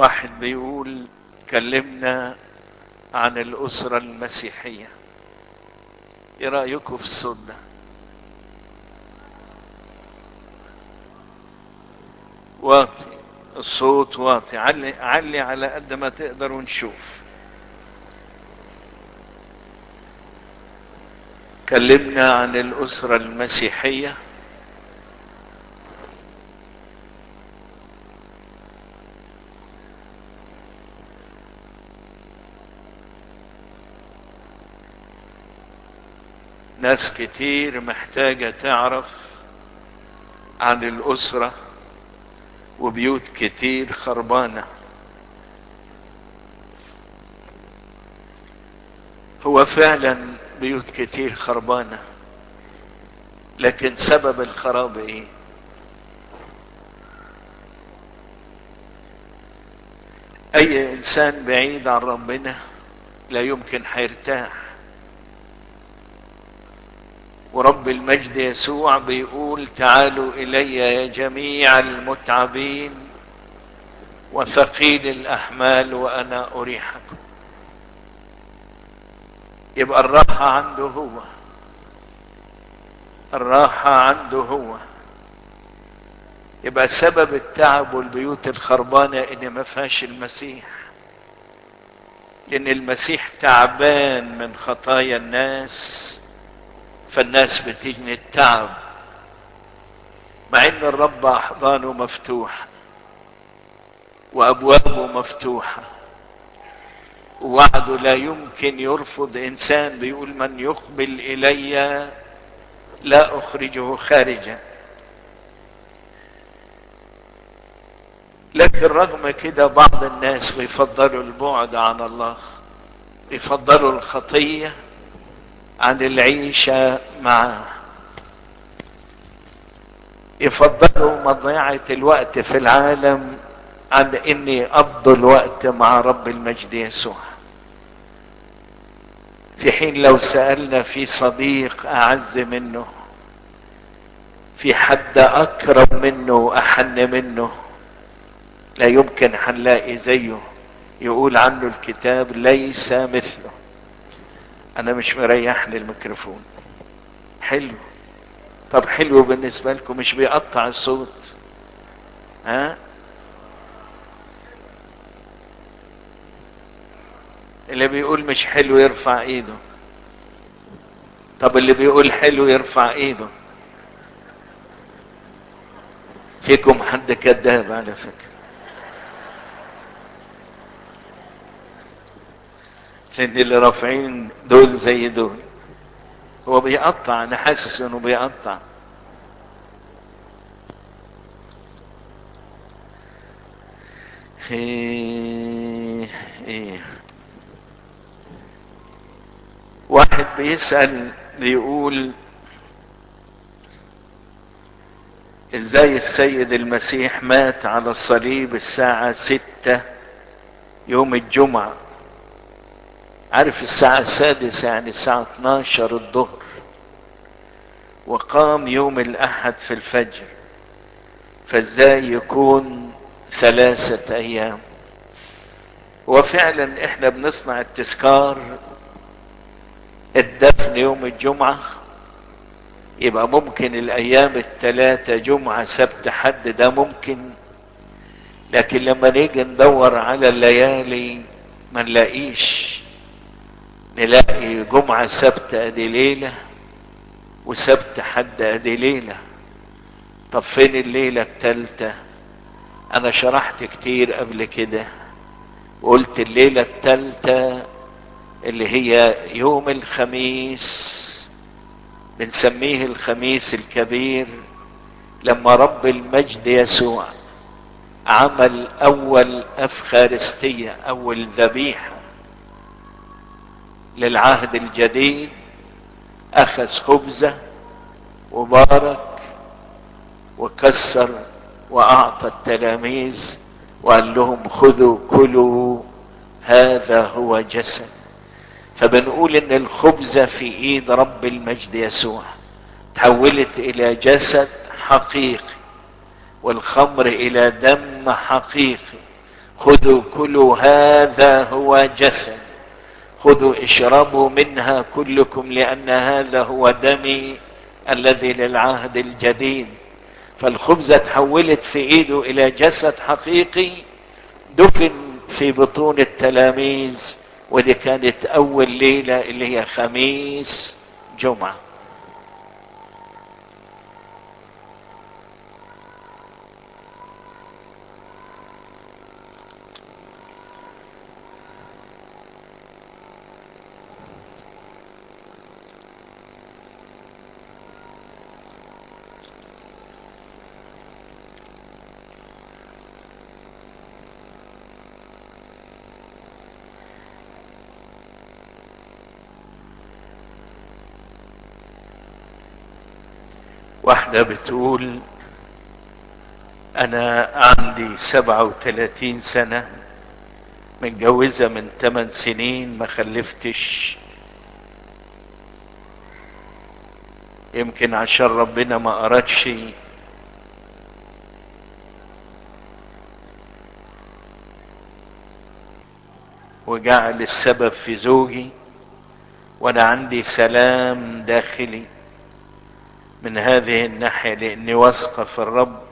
واحد بيقول كلمنا عن الأسرة المسيحية ايه رأيكم في الصوت ده واطي الصوت واطي علي علي على قد ما تقدر ونشوف كلمنا عن الأسرة المسيحية ناس كتير محتاجة تعرف عن الأسرة وبيوت كتير خربانة هو فعلا بيوت كتير خربانة لكن سبب الخراب ايه اي انسان بعيد عن ربنا لا يمكن هيرتاح ورب المجد يسوع بيقول تعالوا الي يا جميع المتعبين وثقيل الاحمال وانا اريحكم يبقى الراحه عنده هو الراحه عنده هو يبقى سبب التعب والبيوت الخربانه ان ما فيهاش المسيح لان المسيح تعبان من خطايا الناس فالناس بتجني التعب مع ان الرب احضانه مفتوحه وابوابه مفتوحه ووعده لا يمكن يرفض انسان بيقول من يقبل الي لا اخرجه خارجا لكن رغم كده بعض الناس بيفضلوا البعد عن الله يفضلوا الخطيه عن العيشة معه يفضلوا مضيعة الوقت في العالم عن اني يقضوا الوقت مع رب المجد يسوع في حين لو سألنا في صديق أعز منه في حد أكرم منه وأحن منه لا يمكن هنلاقي زيه يقول عنه الكتاب ليس مثله انا مش مريحني الميكروفون حلو طب حلو بالنسبة لكم مش بيقطع الصوت ها اللي بيقول مش حلو يرفع ايده طب اللي بيقول حلو يرفع ايده فيكم حد كذاب على فكره لان اللي رافعين دول زي دول هو بيقطع انا حاسس انه بيقطع إيه إيه. واحد بيسأل بيقول ازاي السيد المسيح مات على الصليب الساعة ستة يوم الجمعة عارف الساعة السادسة يعني الساعة 12 الظهر وقام يوم الأحد في الفجر فازاي يكون ثلاثة أيام وفعلا احنا بنصنع التذكار الدفن يوم الجمعة يبقى ممكن الأيام الثلاثة جمعة سبت حد ده ممكن لكن لما نيجي ندور على الليالي ما نلاقيش نلاقي جمعة سبت ادي ليلة وسبت حد ادي ليلة طب فين الليلة التالتة انا شرحت كتير قبل كده وقلت الليلة التالتة اللي هي يوم الخميس بنسميه الخميس الكبير لما رب المجد يسوع عمل اول افخارستية اول ذبيحه للعهد الجديد اخذ خبزه وبارك وكسر واعطى التلاميذ وقال لهم خذوا كلوا هذا هو جسد فبنقول ان الخبزه في ايد رب المجد يسوع تحولت الى جسد حقيقي والخمر الى دم حقيقي خذوا كلوا هذا هو جسد خذوا اشربوا منها كلكم لان هذا هو دمي الذي للعهد الجديد فالخبزة تحولت في ايده الى جسد حقيقي دفن في بطون التلاميذ ودي كانت اول ليلة اللي هي خميس جمعة واحدة بتقول انا عندي سبعة وثلاثين سنة متجوزة من ثمان سنين ما خلفتش يمكن عشان ربنا ما ارادش وجعل السبب في زوجي وانا عندي سلام داخلي من هذه الناحية لاني واثقة في الرب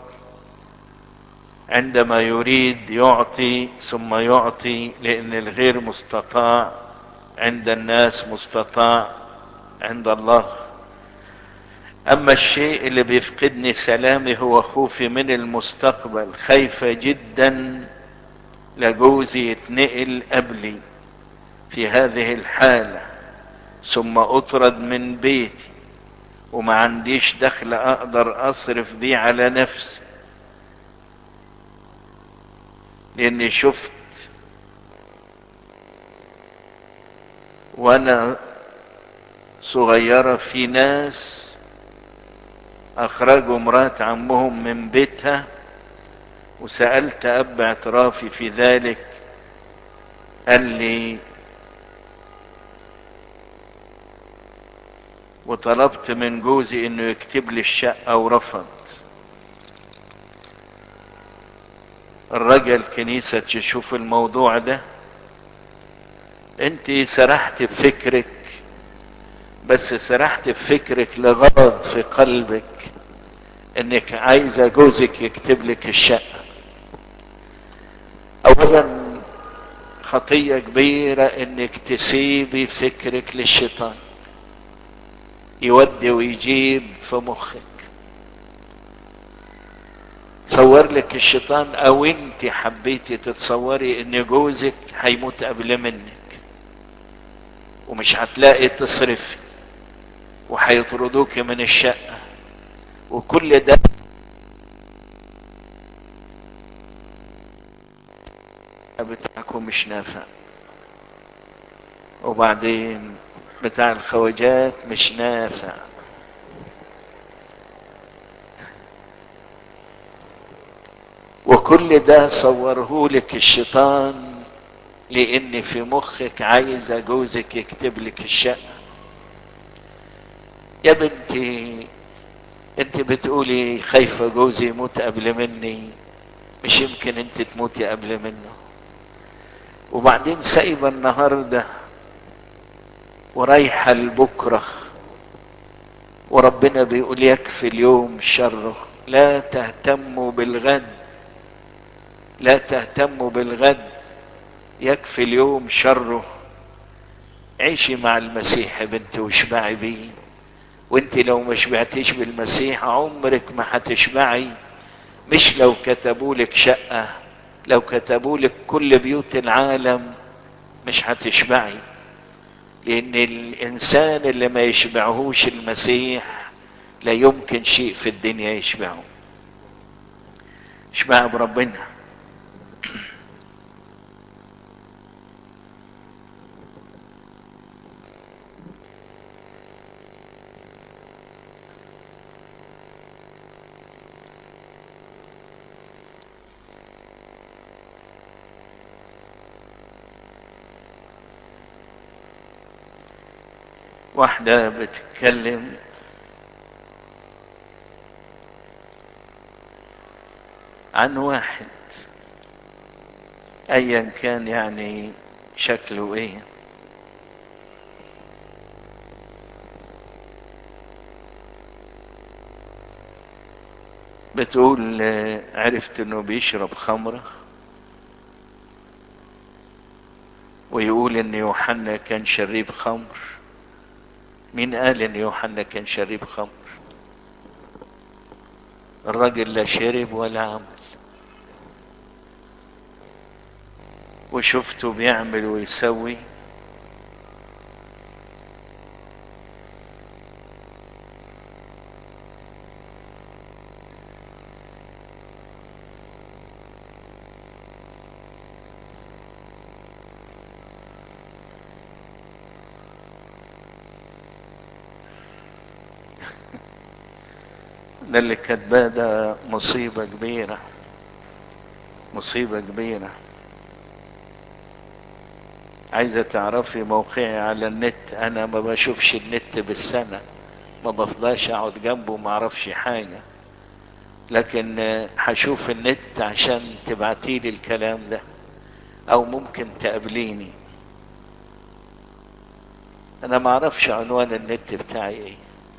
عندما يريد يعطي ثم يعطي لان الغير مستطاع عند الناس مستطاع عند الله اما الشيء اللي بيفقدني سلامي هو خوفي من المستقبل خايفة جدا لجوزي يتنقل قبلي في هذه الحالة ثم اطرد من بيتي وما عنديش دخل اقدر اصرف بيه على نفسي لاني شفت وانا صغيرة في ناس اخرجوا مرات عمهم من بيتها وسألت اب اعترافي في ذلك قال لي وطلبت من جوزي انه يكتب لي الشقة ورفض الرجل كنيسة تشوف الموضوع ده انت سرحت بفكرك بس سرحت بفكرك لغرض في قلبك انك عايزة جوزك يكتب لك الشقة اولا خطية كبيرة انك تسيبي فكرك للشيطان يودي ويجيب في مخك صور لك الشيطان او انت حبيتي تتصوري ان جوزك هيموت قبل منك ومش هتلاقي تصرفي وهيطردوك من الشقة وكل ده بتاعكم مش نافع وبعدين بتاع الخواجات مش نافع وكل ده صورهولك الشيطان لان في مخك عايزه جوزك يكتب لك الشقه يا بنتي انت بتقولي خايفه جوزي يموت قبل مني مش يمكن انت تموتي قبل منه وبعدين سايبه النهارده ورايحه لبكره وربنا بيقول يكفي اليوم شره لا تهتموا بالغد لا تهتموا بالغد يكفي اليوم شره عيشي مع المسيح يا بنتي واشبعي بيه وانت لو ما شبعتيش بالمسيح عمرك ما هتشبعي مش لو كتبولك شقة لو كتبولك كل بيوت العالم مش هتشبعي لان الانسان اللي ما يشبعهوش المسيح لا يمكن شيء في الدنيا يشبعه اشبع بربنا واحدة بتتكلم عن واحد ايا كان يعني شكله ايه بتقول عرفت انه بيشرب خمرة ويقول ان يوحنا كان شريب خمر مين قال ان يوحنا كان شريب خمر الراجل لا شرب ولا عمل وشفته بيعمل ويسوي ده اللي كاتباه ده مصيبة كبيرة مصيبة كبيرة عايزة تعرفي موقعي على النت انا ما بشوفش النت بالسنة ما بفضلش اقعد جنبه ما اعرفش حاجة لكن هشوف النت عشان تبعتيلي الكلام ده او ممكن تقابليني انا ما اعرفش عنوان النت بتاعي ايه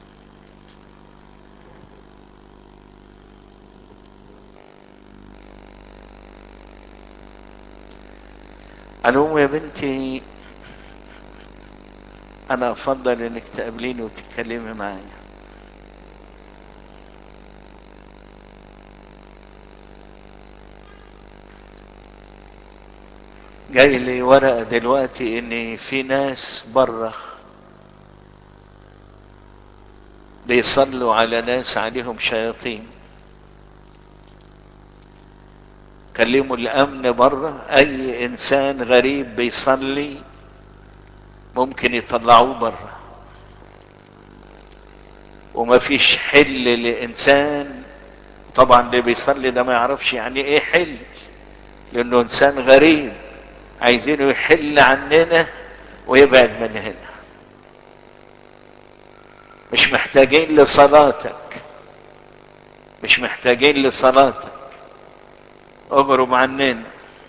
العموم يا بنتي انا افضل انك تقابليني وتتكلمي معايا جاي لي ورقة دلوقتي ان في ناس بره بيصلوا على ناس عليهم شياطين كلموا الامن بره اي انسان غريب بيصلي ممكن يطلعوه بره وما فيش حل لانسان طبعا اللي بيصلي ده ما يعرفش يعني ايه حل لانه انسان غريب عايزينه يحل عننا ويبعد من هنا مش محتاجين لصلاتك مش محتاجين لصلاتك اغرب عننا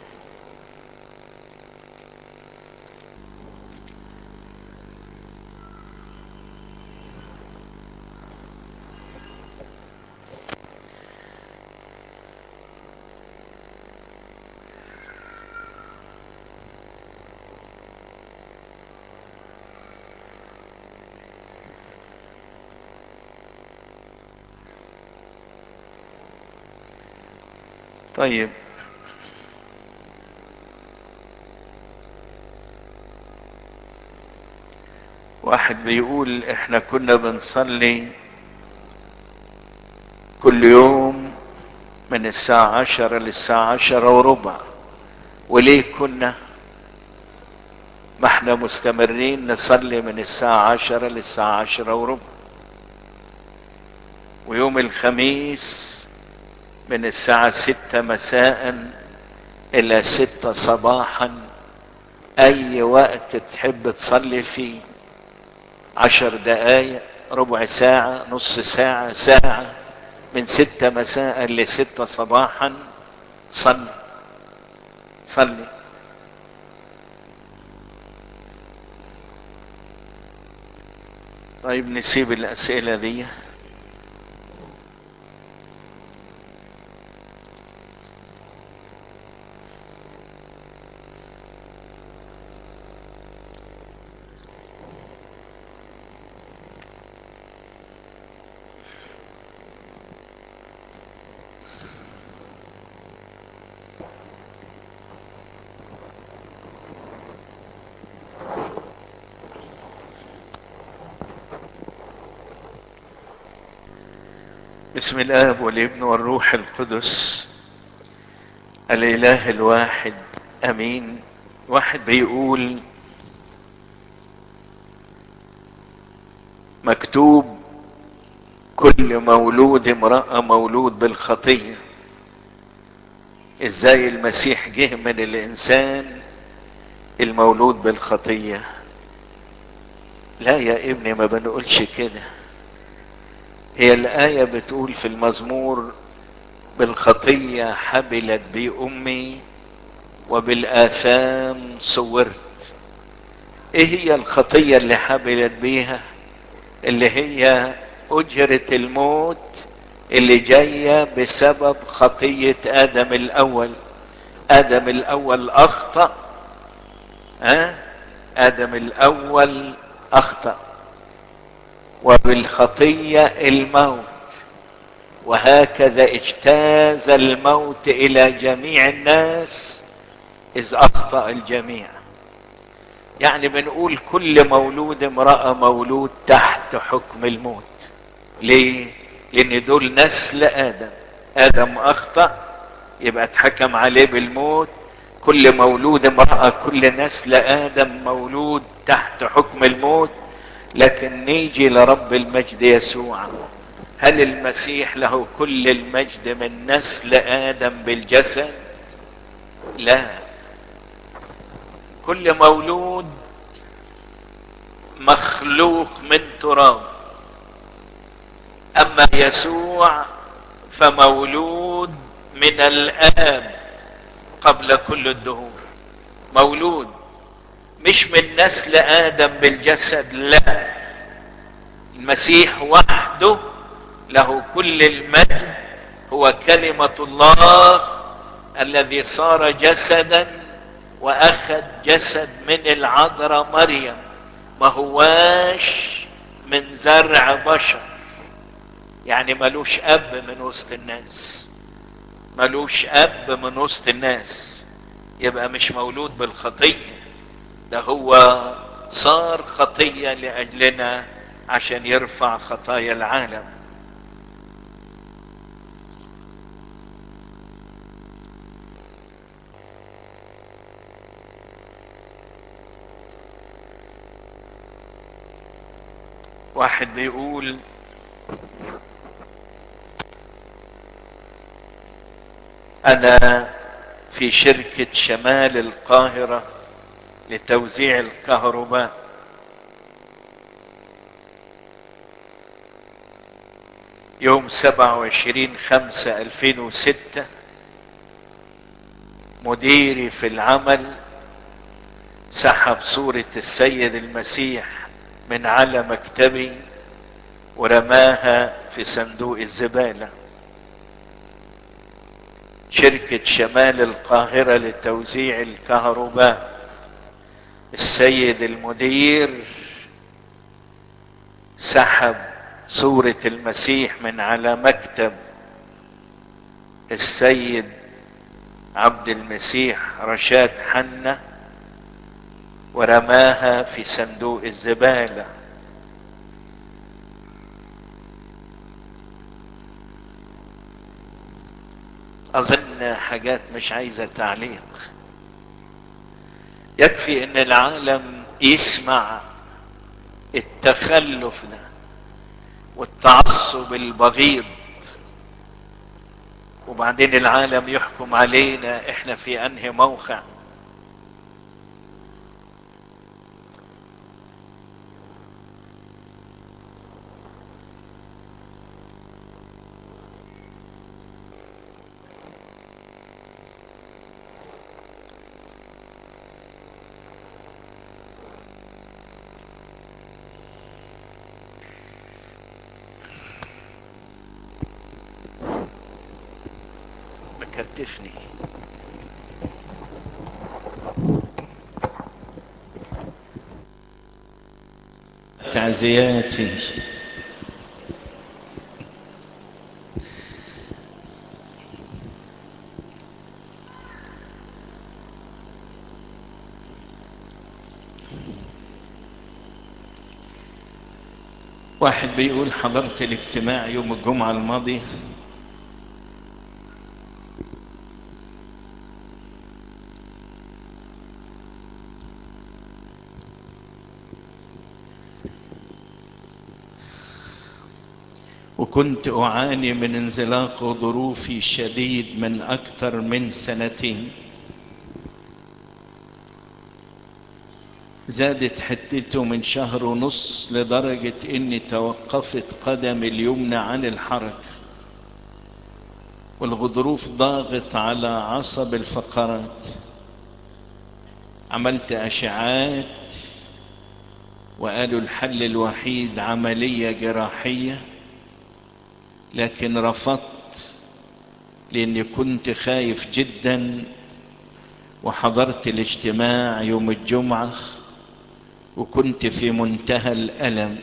طيب واحد بيقول احنا كنا بنصلي كل يوم من الساعة عشرة للساعة عشرة وربع وليه كنا ما احنا مستمرين نصلي من الساعة عشرة للساعة عشرة وربع ويوم الخميس من الساعة ستة مساء إلى ستة صباحا أي وقت تحب تصلي فيه عشر دقايق ربع ساعة نص ساعة ساعة من ستة مساء لستة صباحا صلي صلي طيب نسيب الأسئلة دي بسم الاب والابن والروح القدس الاله الواحد امين واحد بيقول مكتوب كل مولود امرأة مولود بالخطية ازاي المسيح جه من الانسان المولود بالخطية لا يا ابني ما بنقولش كده هي الآية بتقول في المزمور بالخطية حبلت بي أمي وبالآثام صورت ايه هي الخطية اللي حبلت بيها اللي هي أجرة الموت اللي جاية بسبب خطية آدم الأول آدم الأول أخطأ ها آدم الأول أخطأ وبالخطية الموت وهكذا اجتاز الموت إلى جميع الناس إذ أخطأ الجميع يعني بنقول كل مولود امرأة مولود تحت حكم الموت ليه لان دول نسل ادم ادم اخطأ يبقى اتحكم عليه بالموت كل مولود امرأة كل نسل ادم مولود تحت حكم الموت لكن نيجي لرب المجد يسوع هل المسيح له كل المجد من نسل ادم بالجسد لا كل مولود مخلوق من تراب اما يسوع فمولود من الاب قبل كل الدهور مولود مش من نسل ادم بالجسد لا المسيح وحده له كل المجد هو كلمه الله الذي صار جسدا واخذ جسد من العذراء مريم ما هواش من زرع بشر يعني ملوش اب من وسط الناس ملوش اب من وسط الناس يبقى مش مولود بالخطيه ده هو صار خطيه لاجلنا عشان يرفع خطايا العالم واحد بيقول انا في شركة شمال القاهرة لتوزيع الكهرباء يوم سبعة وعشرين خمسة الفين وستة مديري في العمل سحب صورة السيد المسيح من على مكتبي ورماها في صندوق الزبالة شركة شمال القاهرة لتوزيع الكهرباء السيد المدير سحب صورة المسيح من على مكتب السيد عبد المسيح رشاد حنة ورماها في صندوق الزبالة أظن حاجات مش عايزة تعليق يكفي ان العالم يسمع التخلف ده والتعصب البغيض وبعدين العالم يحكم علينا احنا في انهي موقع مكتفني تعزياتي واحد بيقول حضرت الاجتماع يوم الجمعة الماضية وكنت أعاني من انزلاق ظروفي شديد من أكثر من سنتين زادت حدته من شهر ونص لدرجة اني توقفت قدمي اليمنى عن الحركة والغضروف ضاغط على عصب الفقرات عملت أشعات وقالوا الحل الوحيد عملية جراحية لكن رفضت لأني كنت خايف جدا وحضرت الاجتماع يوم الجمعة وكنت في منتهى الألم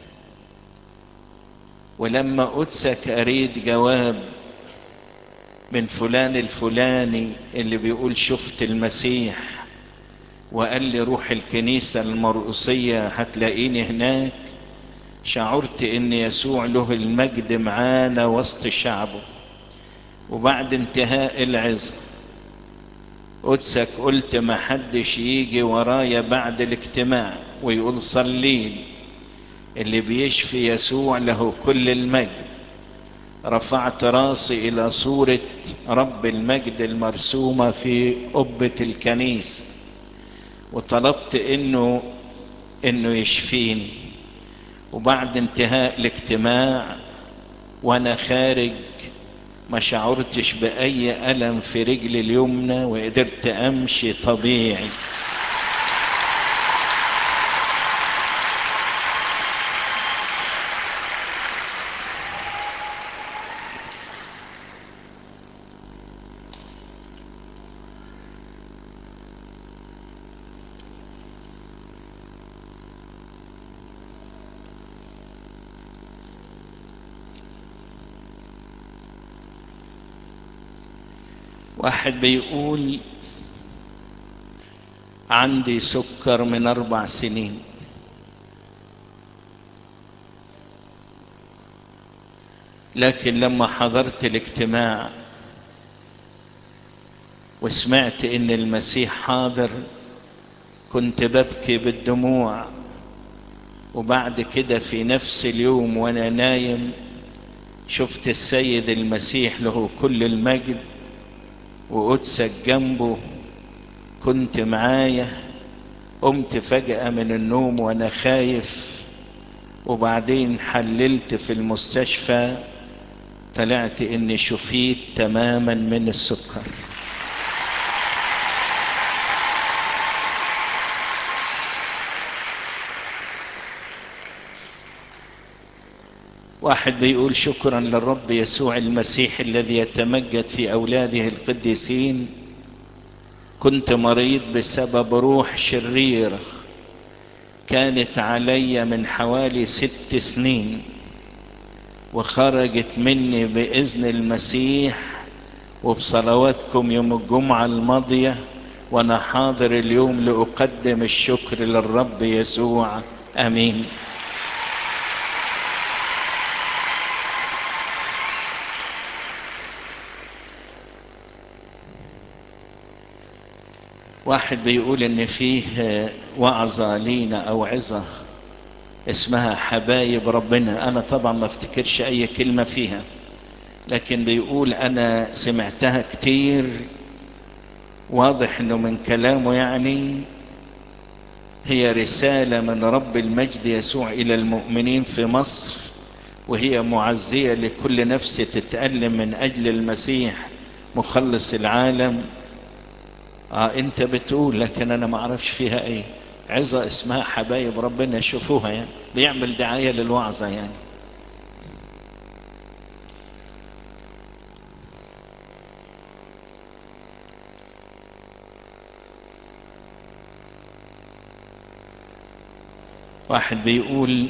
ولما قدسك أريد جواب من فلان الفلاني اللي بيقول شفت المسيح وقال لي روح الكنيسة المرقصية هتلاقيني هناك شعرت ان يسوع له المجد معانا وسط شعبه وبعد انتهاء العظة قدسك قلت ما حدش يجي ورايا بعد الاجتماع ويقول صلين اللي بيشفي يسوع له كل المجد رفعت راسي الى صورة رب المجد المرسومة في قبة الكنيسة وطلبت انه انه يشفيني وبعد انتهاء الاجتماع وانا خارج ما شعرتش باي الم في رجلي اليمنى وقدرت امشي طبيعي واحد بيقول عندي سكر من اربع سنين لكن لما حضرت الاجتماع وسمعت ان المسيح حاضر كنت ببكي بالدموع وبعد كده في نفس اليوم وانا نايم شفت السيد المسيح له كل المجد وقدسك جنبه كنت معايا قمت فجأة من النوم وانا خايف وبعدين حللت في المستشفى طلعت اني شفيت تماما من السكر واحد بيقول شكرا للرب يسوع المسيح الذي يتمجد في اولاده القديسين كنت مريض بسبب روح شريرة كانت علي من حوالي ست سنين وخرجت مني بإذن المسيح وبصلواتكم يوم الجمعة الماضية وأنا حاضر اليوم لأقدم الشكر للرب يسوع أمين واحد بيقول ان فيه وعظة لينا او عظة اسمها حبايب ربنا انا طبعا ما افتكرش اي كلمة فيها لكن بيقول انا سمعتها كتير واضح انه من كلامه يعني هي رسالة من رب المجد يسوع الى المؤمنين في مصر وهي معزية لكل نفس تتألم من اجل المسيح مخلص العالم اه انت بتقول لكن انا ما اعرفش فيها ايه عظة اسمها حبايب ربنا شوفوها يعني بيعمل دعاية للوعظة يعني واحد بيقول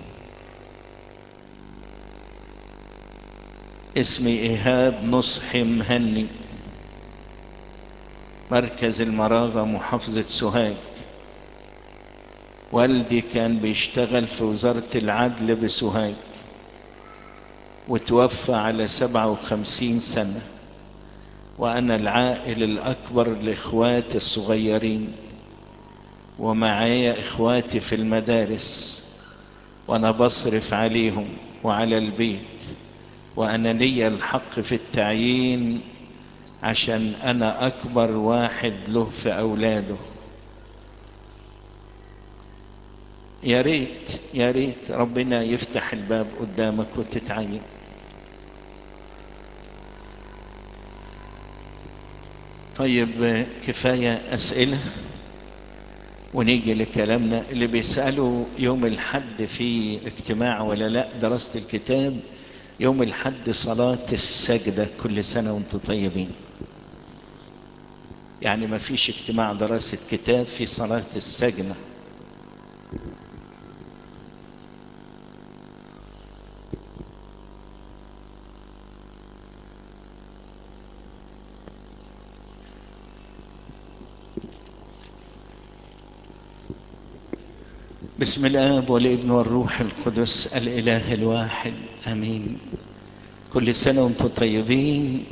اسمي ايهاب نصحي مهني مركز المراغة محافظة سوهاج والدي كان بيشتغل في وزارة العدل بسوهاج وتوفى على سبعة وخمسين سنة وأنا العائل الأكبر لإخواتي الصغيرين ومعايا إخواتي في المدارس وأنا بصرف عليهم وعلى البيت وأنا لي الحق في التعيين عشان انا اكبر واحد له في اولاده يا ريت يا ريت ربنا يفتح الباب قدامك وتتعين طيب كفاية اسئلة ونيجي لكلامنا اللي بيسألوا يوم الحد في اجتماع ولا لا دراسة الكتاب يوم الحد صلاة السجدة كل سنة وانتم طيبين يعني ما فيش اجتماع دراسة كتاب في صلاة السجدة بسم الآب والابن والروح القدس الإله الواحد أمين كل سنة وانتم طيبين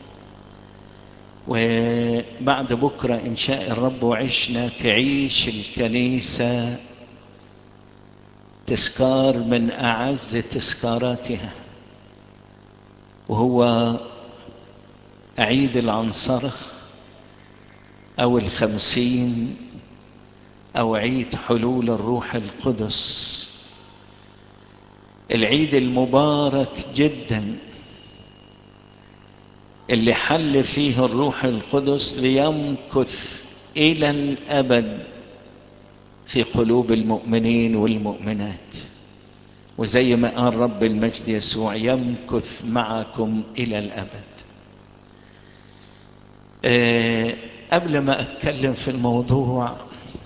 وبعد بكرة إن شاء الرب وعشنا تعيش الكنيسة تذكار من أعز تذكاراتها وهو عيد العنصرة أو الخمسين أو عيد حلول الروح القدس العيد المبارك جدا اللي حل فيه الروح القدس ليمكث إلى الأبد في قلوب المؤمنين والمؤمنات وزي ما قال رب المجد يسوع يمكث معكم إلى الأبد أه قبل ما أتكلم في الموضوع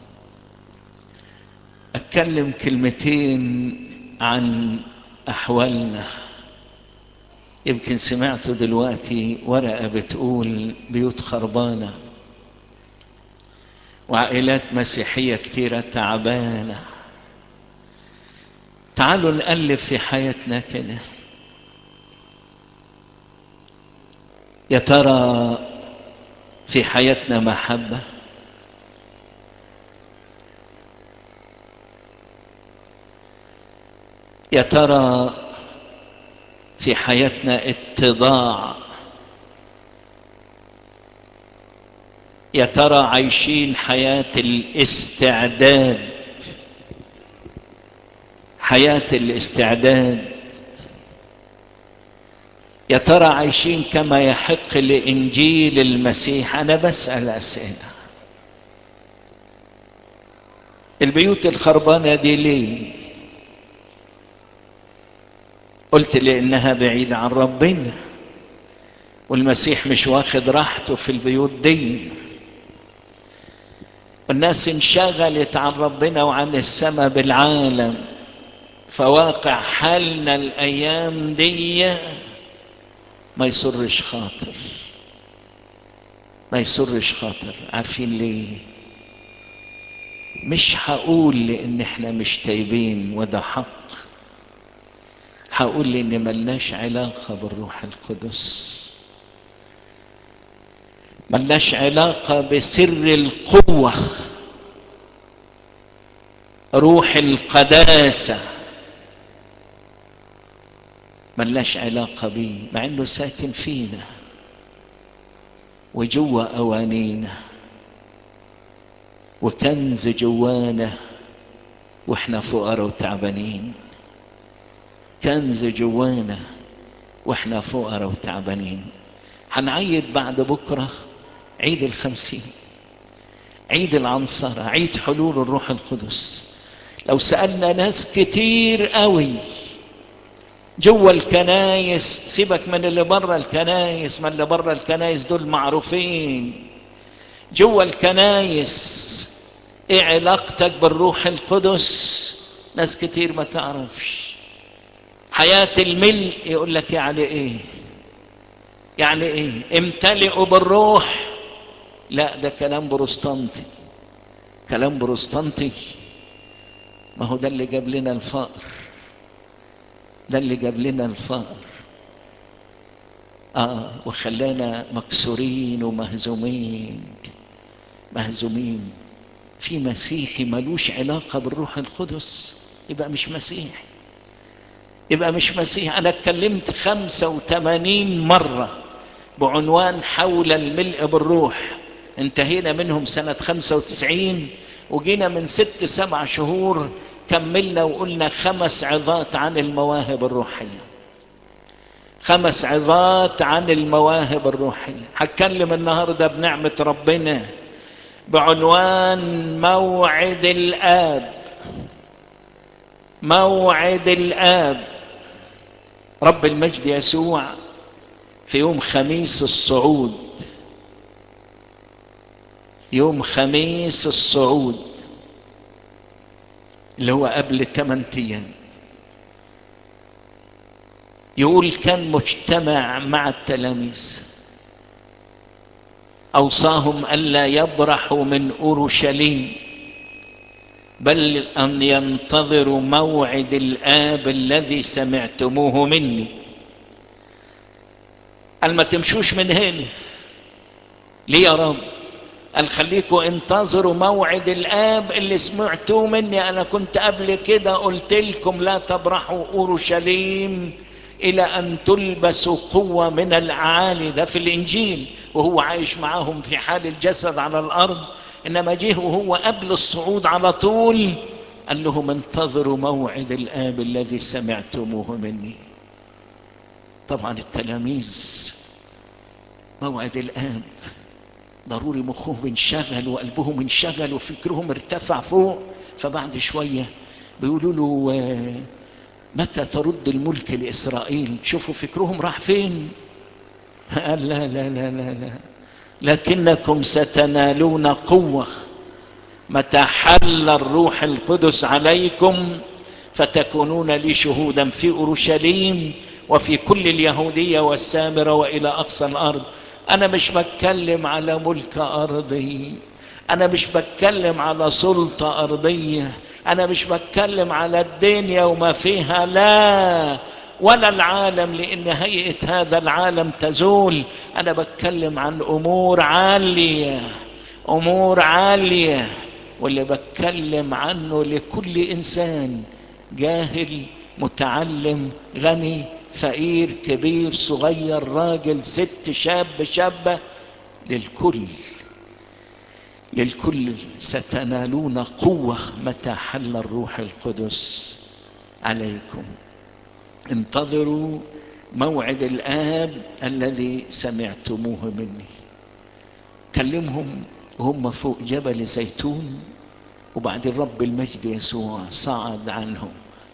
أتكلم كلمتين عن أحوالنا يمكن سمعتوا دلوقتي ورقة بتقول بيوت خربانة وعائلات مسيحية كتيرة تعبانة تعالوا نقلب في حياتنا كده يا ترى في حياتنا محبه يا ترى في حياتنا اتضاع يا ترى عايشين حياة الاستعداد حياة الاستعداد يا ترى عايشين كما يحق لإنجيل المسيح أنا بسأل أسئلة البيوت الخربانة دي ليه قلت لانها بعيدة عن ربنا والمسيح مش واخد راحته في البيوت دي والناس انشغلت عن ربنا وعن السماء بالعالم فواقع حالنا الايام دي ما يسرش خاطر ما يسرش خاطر عارفين ليه مش هقول لان احنا مش تايبين وده حق هقول ان ملناش علاقة بالروح القدس ملناش علاقة بسر القوة روح القداسة ملناش علاقة بيه مع انه ساكن فينا وجوه اوانينا وكنز جوانا واحنا فقراء وتعبانين كنز جوانا واحنا فقراء وتعبانين هنعيد بعد بكرة عيد الخمسين عيد العنصرة عيد حلول الروح القدس لو سألنا ناس كتير قوي جوا الكنايس سيبك من اللي بره الكنايس من اللي بره الكنايس دول معروفين جوا الكنايس ايه علاقتك بالروح القدس ناس كتير ما تعرفش حياة الملء يقول لك يعني ايه يعني ايه امتلئوا بالروح لا ده كلام بروستانتي كلام بروستانتي ما هو ده اللي جاب لنا الفقر ده اللي جاب لنا الفقر اه وخلانا مكسورين ومهزومين مهزومين في مسيحي ملوش علاقة بالروح القدس يبقى مش مسيحي يبقى مش مسيحي انا اتكلمت خمسة وثمانين مرة بعنوان حول الملء بالروح انتهينا منهم سنة خمسة وتسعين وجينا من ست سبع شهور كملنا وقلنا خمس عظات عن المواهب الروحية خمس عظات عن المواهب الروحية هتكلم النهاردة بنعمة ربنا بعنوان موعد الآب موعد الآب رب المجد يسوع في يوم خميس الصعود يوم خميس الصعود اللي هو قبل 8 ايام يقول كان مجتمع مع التلاميذ اوصاهم الا يبرحوا من اورشليم بل ان ينتظروا موعد الاب الذي سمعتموه مني قال ما تمشوش من هنا ليه يا رب قال خليكوا انتظروا موعد الاب اللي سمعتوه مني انا كنت قبل كده قلت لكم لا تبرحوا اورشليم الى ان تلبسوا قوة من الاعالي ده في الانجيل وهو عايش معاهم في حال الجسد على الارض انما جه وهو قبل الصعود على طول قال لهم انتظروا موعد الاب الذي سمعتموه مني طبعا التلاميذ موعد الاب ضروري مخهم انشغل وقلبهم انشغل وفكرهم ارتفع فوق فبعد شوية بيقولوا له متى ترد الملك لإسرائيل شوفوا فكرهم راح فين قال لا لا لا لا لا لكنكم ستنالون قوة متى حل الروح القدس عليكم فتكونون لي شهودا في أورشليم وفي كل اليهودية والسامرة وإلى أقصى الأرض انا مش بتكلم على ملك ارضي انا مش بتكلم على سلطة ارضية انا مش بتكلم على الدنيا وما فيها لا ولا العالم لان هيئة هذا العالم تزول انا بتكلم عن امور عالية امور عالية واللي بتكلم عنه لكل انسان جاهل متعلم غني فقير كبير صغير راجل ست شاب شابة للكل للكل ستنالون قوة متى حل الروح القدس عليكم انتظروا موعد الآب الذي سمعتموه مني كلمهم وهم فوق جبل زيتون وبعدين رب المجد يسوع صعد عنهم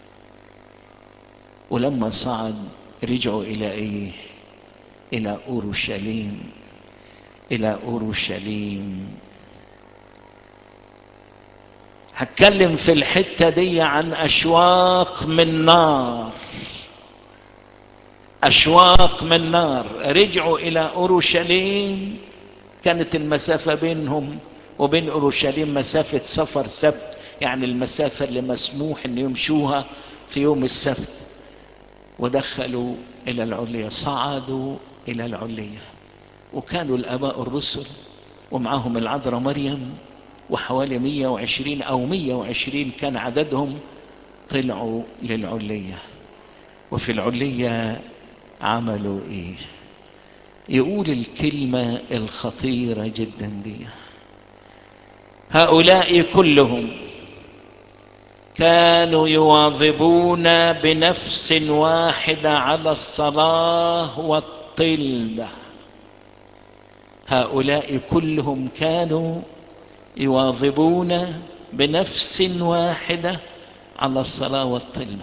ولما صعد رجعوا الى ايه الى اورشليم الى اورشليم هتكلم في الحتة دي عن اشواق من نار اشواق من نار رجعوا الى اورشليم كانت المسافة بينهم وبين اورشليم مسافة سفر سبت يعني المسافة اللي مسموح ان يمشوها في يوم السبت ودخلوا الى العلية صعدوا الى العلية وكانوا الاباء الرسل ومعهم العذراء مريم وحوالي 120 او 120 كان عددهم طلعوا للعلية وفي العلية عملوا ايه يقول الكلمة الخطيرة جدا دي هؤلاء كلهم كانوا يواظبون بنفس واحدة على الصلاة والطلبة هؤلاء كلهم كانوا يواظبون بنفس واحدة على الصلاة والطلبة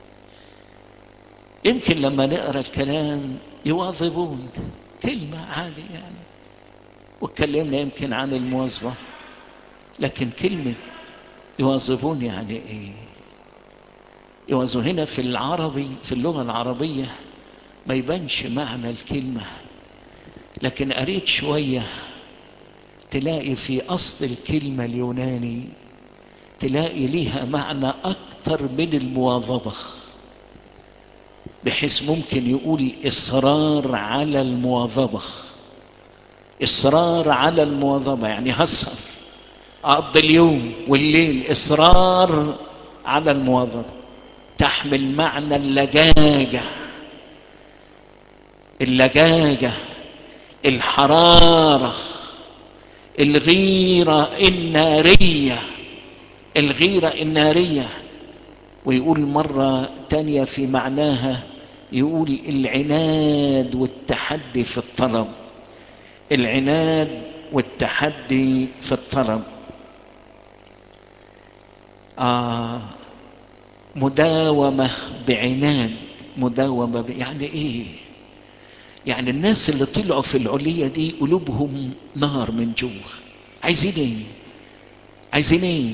يمكن لما نقرأ الكلام يواظبون كلمة عادية يعني واتكلمنا يمكن عن المواظبة لكن كلمة يواظبون يعني ايه يواظبون هنا في العربي في اللغة العربية ما يبانش معنى الكلمة لكن قريت شوية تلاقي في أصل الكلمة اليوناني تلاقي ليها معنى أكتر من المواظبة بحيث ممكن يقول إصرار على المواظبة إصرار على المواظبة يعني هسهر أقضي اليوم والليل إصرار على المواظبة تحمل معنى اللجاجة اللجاجة الحرارة الغيرة النارية الغيرة النارية ويقول مرة تانية في معناها يقول العناد والتحدي في الطلب العناد والتحدي في الطلب آه مداومة بعناد مداومة ب... يعني ايه يعني الناس اللي طلعوا في العلية دي قلوبهم نار من جوه عايزين ايه عايزين ايه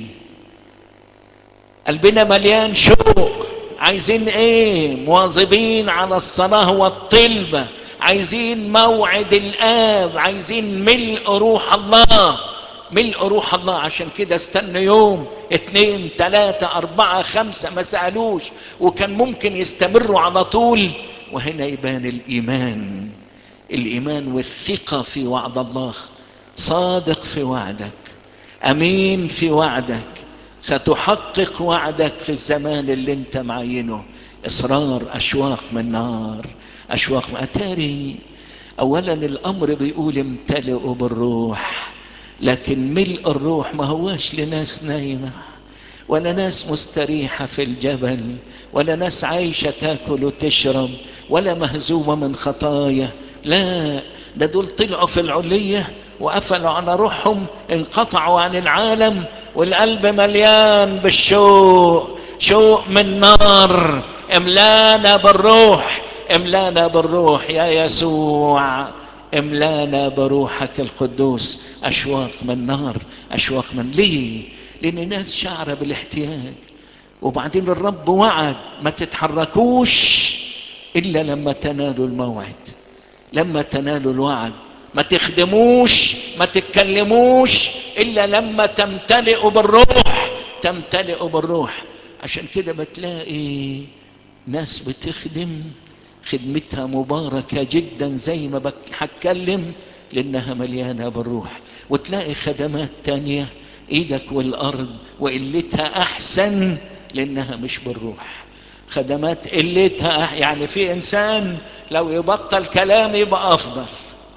قلبنا مليان شوق عايزين ايه مواظبين على الصلاة والطلبة عايزين موعد الآب عايزين ملء روح الله ملء روح الله عشان كده استنى يوم اتنين تلاتة اربعة خمسة ما سألوش وكان ممكن يستمروا على طول وهنا يبان الايمان الايمان والثقة في وعد الله صادق في وعدك امين في وعدك ستحقق وعدك في الزمان اللي انت معينه اصرار اشواق من نار اشواق من اتاري اولا الامر بيقول امتلئوا بالروح لكن ملء الروح ما هواش لناس نايمة ولا ناس مستريحة في الجبل ولا ناس عايشة تاكل وتشرب ولا مهزومة من خطايا لا ده دول طلعوا في العلية وقفلوا على روحهم انقطعوا عن العالم والقلب مليان بالشوق شوق من نار املانا بالروح املانا بالروح يا يسوع املانا بروحك القدوس اشواق من نار اشواق من ليه لان ناس شعر بالاحتياج وبعدين الرب وعد ما تتحركوش الا لما تنالوا الموعد لما تنالوا الوعد ما تخدموش ما تتكلموش الا لما تمتلئوا بالروح تمتلئوا بالروح عشان كده بتلاقي ناس بتخدم خدمتها مباركة جدا زي ما هتكلم لانها مليانة بالروح وتلاقي خدمات تانية ايدك والارض وقلتها احسن لانها مش بالروح خدمات قلتها يعني في انسان لو يبطل كلام يبقى افضل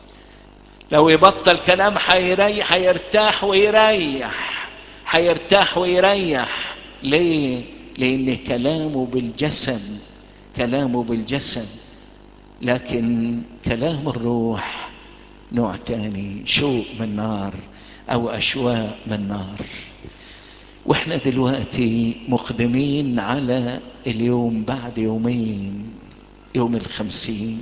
لو يبطل كلام حيريح هيرتاح ويريح هيرتاح ويريح ليه لان كلامه بالجسد كلامه بالجسد لكن كلام الروح نوع تاني شوق من نار او اشواق من نار واحنا دلوقتي مقدمين على اليوم بعد يومين يوم الخمسين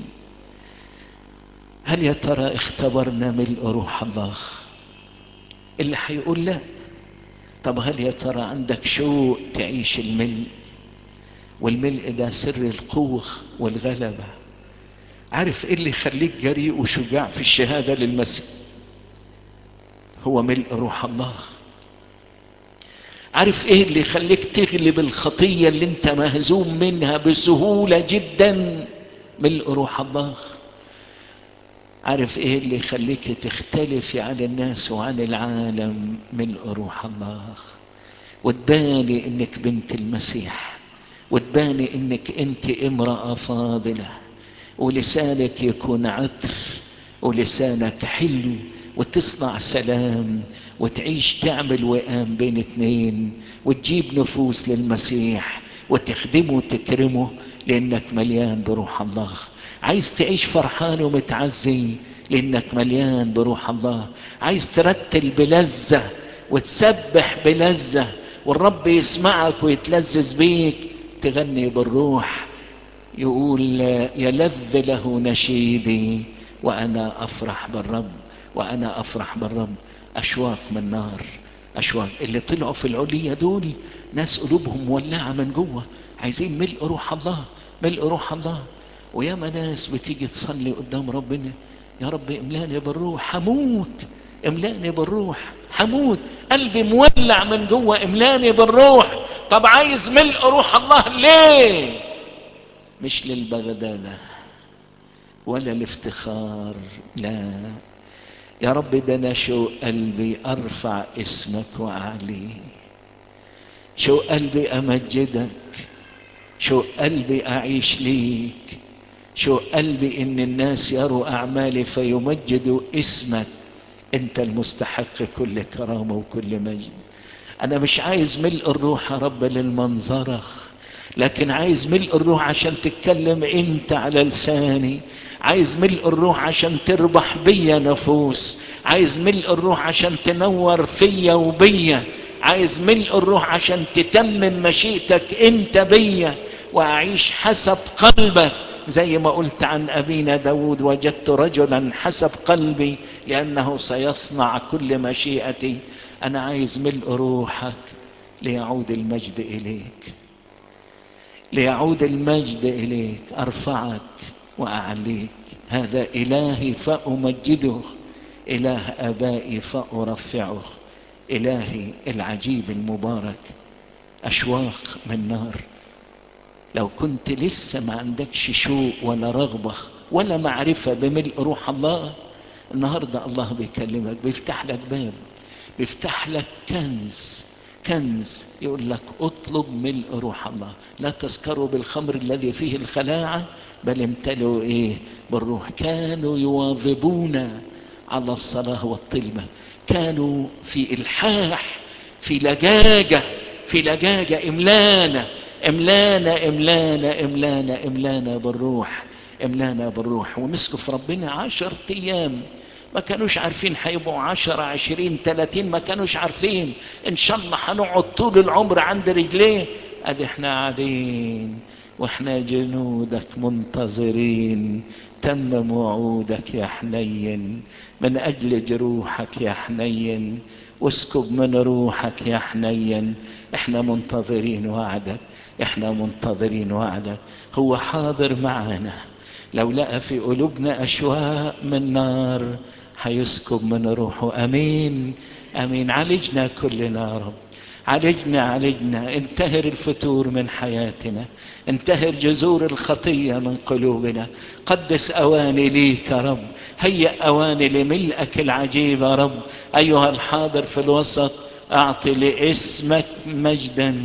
هل يا ترى اختبرنا ملء روح الله اللي هيقول لا طب هل يا ترى عندك شوق تعيش الملء والملء ده سر القوة والغلبة عارف ايه اللي يخليك جريء وشجاع في الشهادة للمسيح هو ملء روح الله عارف ايه اللي يخليك تغلب الخطية اللي انت مهزوم منها بسهولة جدا ملء روح الله عارف ايه اللي يخليك تختلفي عن الناس وعن العالم ملء روح الله وتباني انك بنت المسيح وتباني انك انت امرأة فاضلة ولسانك يكون عطر ولسانك حلو وتصنع سلام وتعيش تعمل وئام بين اتنين وتجيب نفوس للمسيح وتخدمه وتكرمه لانك مليان بروح الله عايز تعيش فرحان ومتعزي لانك مليان بروح الله عايز ترتل بلذة وتسبح بلذة والرب يسمعك ويتلذذ بيك تغني بالروح يقول يلذ له نشيدي وانا افرح بالرب وانا افرح بالرب اشواق من نار اشواق اللي طلعوا في العلية دول ناس قلوبهم مولعة من جوه عايزين ملء روح الله ملء روح الله وياما ناس بتيجي تصلي قدام ربنا يا رب املاني بالروح هموت املاني بالروح هموت قلبي مولع من جوه املاني بالروح طب عايز ملء روح الله ليه مش للبغدادة ولا الافتخار لا يا رب ده انا شوق قلبي ارفع اسمك واعليه شوق قلبي امجدك شوق قلبي اعيش ليك شوق قلبي ان الناس يروا اعمالي فيمجدوا اسمك انت المستحق كل كرامة وكل مجد انا مش عايز ملء الروح يا رب للمنظرة لكن عايز ملء الروح عشان تتكلم انت على لساني عايز ملء الروح عشان تربح بيا نفوس عايز ملء الروح عشان تنور فيا وبيا عايز ملء الروح عشان تتمم مشيئتك انت بيا واعيش حسب قلبك زي ما قلت عن ابينا داود وجدت رجلا حسب قلبي لانه سيصنع كل مشيئتي انا عايز ملء روحك ليعود المجد اليك ليعود المجد اليك ارفعك واعليك هذا الهي فامجده اله ابائي فارفعه الهي العجيب المبارك اشواق من نار لو كنت لسه ما عندكش شوق ولا رغبة ولا معرفة بملء روح الله النهاردة الله بيكلمك بيفتح لك باب بيفتح لك كنز كنز يقول لك اطلب ملء روح الله لا تسكروا بالخمر الذي فيه الخلاعة بل امتلوا ايه بالروح كانوا يواظبون على الصلاة والطلبة كانوا في الحاح في لجاجة في لجاجة املانة املانا املانا املانا املانا بالروح املانا بالروح ومسكوا في ربنا عشر ايام ما كانوش عارفين هيبقوا عشرة عشرين تلاتين ما كانوش عارفين ان شاء الله هنقعد طول العمر عند رجليه ادي احنا قاعدين واحنا جنودك منتظرين تمم وعودك يا حنين من اجل جروحك يا حنين واسكب من روحك يا حنين احنا منتظرين وعدك احنا منتظرين وعدك هو حاضر معنا لو لقى في قلوبنا اشواق من نار هيسكب من روحه امين امين عالجنا كلنا يا رب عالجنا عالجنا انتهر الفتور من حياتنا انتهر جذور الخطية من قلوبنا قدس اواني ليك يا رب هيأ اواني لملئك العجيب يا رب ايها الحاضر في الوسط اعطي لاسمك مجدا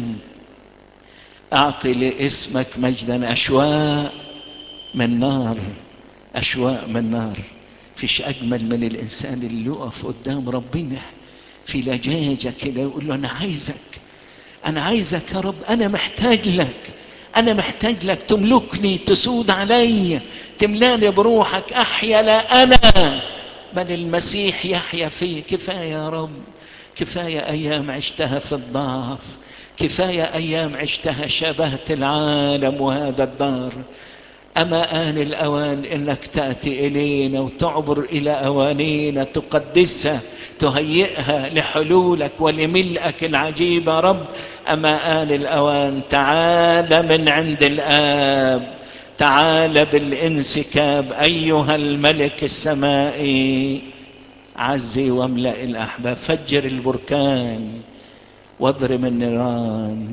اعطي لاسمك مجدا اشواق من نار اشواق من نار فيش اجمل من الانسان اللي يقف قدام ربنا في لجاجة كده يقول له انا عايزك انا عايزك يا رب انا محتاج لك انا محتاج لك تملكني تسود علي تملاني بروحك احيا لا انا بل المسيح يحيا في كفاية يا رب كفاية ايام عشتها في الضعف كفاية أيام عشتها شبهت العالم وهذا الدار أما آن الأوان إنك تأتي إلينا وتعبر إلى أوانينا تقدسها تهيئها لحلولك ولملئك العجيب يا رب أما آن الأوان تعال من عند الآب تعال بالانسكاب أيها الملك السمائي عزي واملأ الأحباب فجر البركان واضرب النيران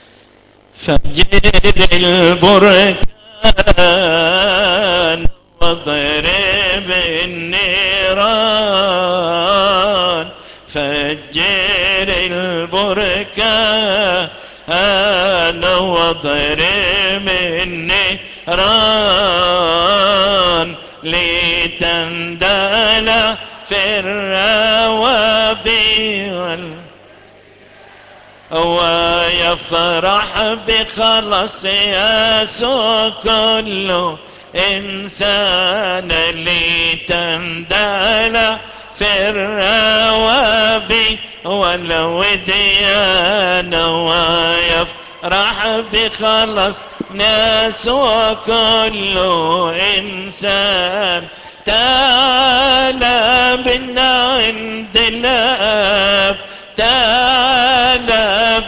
فجر البركان واضرب النيران فجر البركان واضرب النيران لتندل في الروابي وال ويفرح بخلص يسوع كل إنسان لتندل في الروابي والوديان ويفرح بخلص ناس وكل إنسان تعالى بنا عند الآب تعالى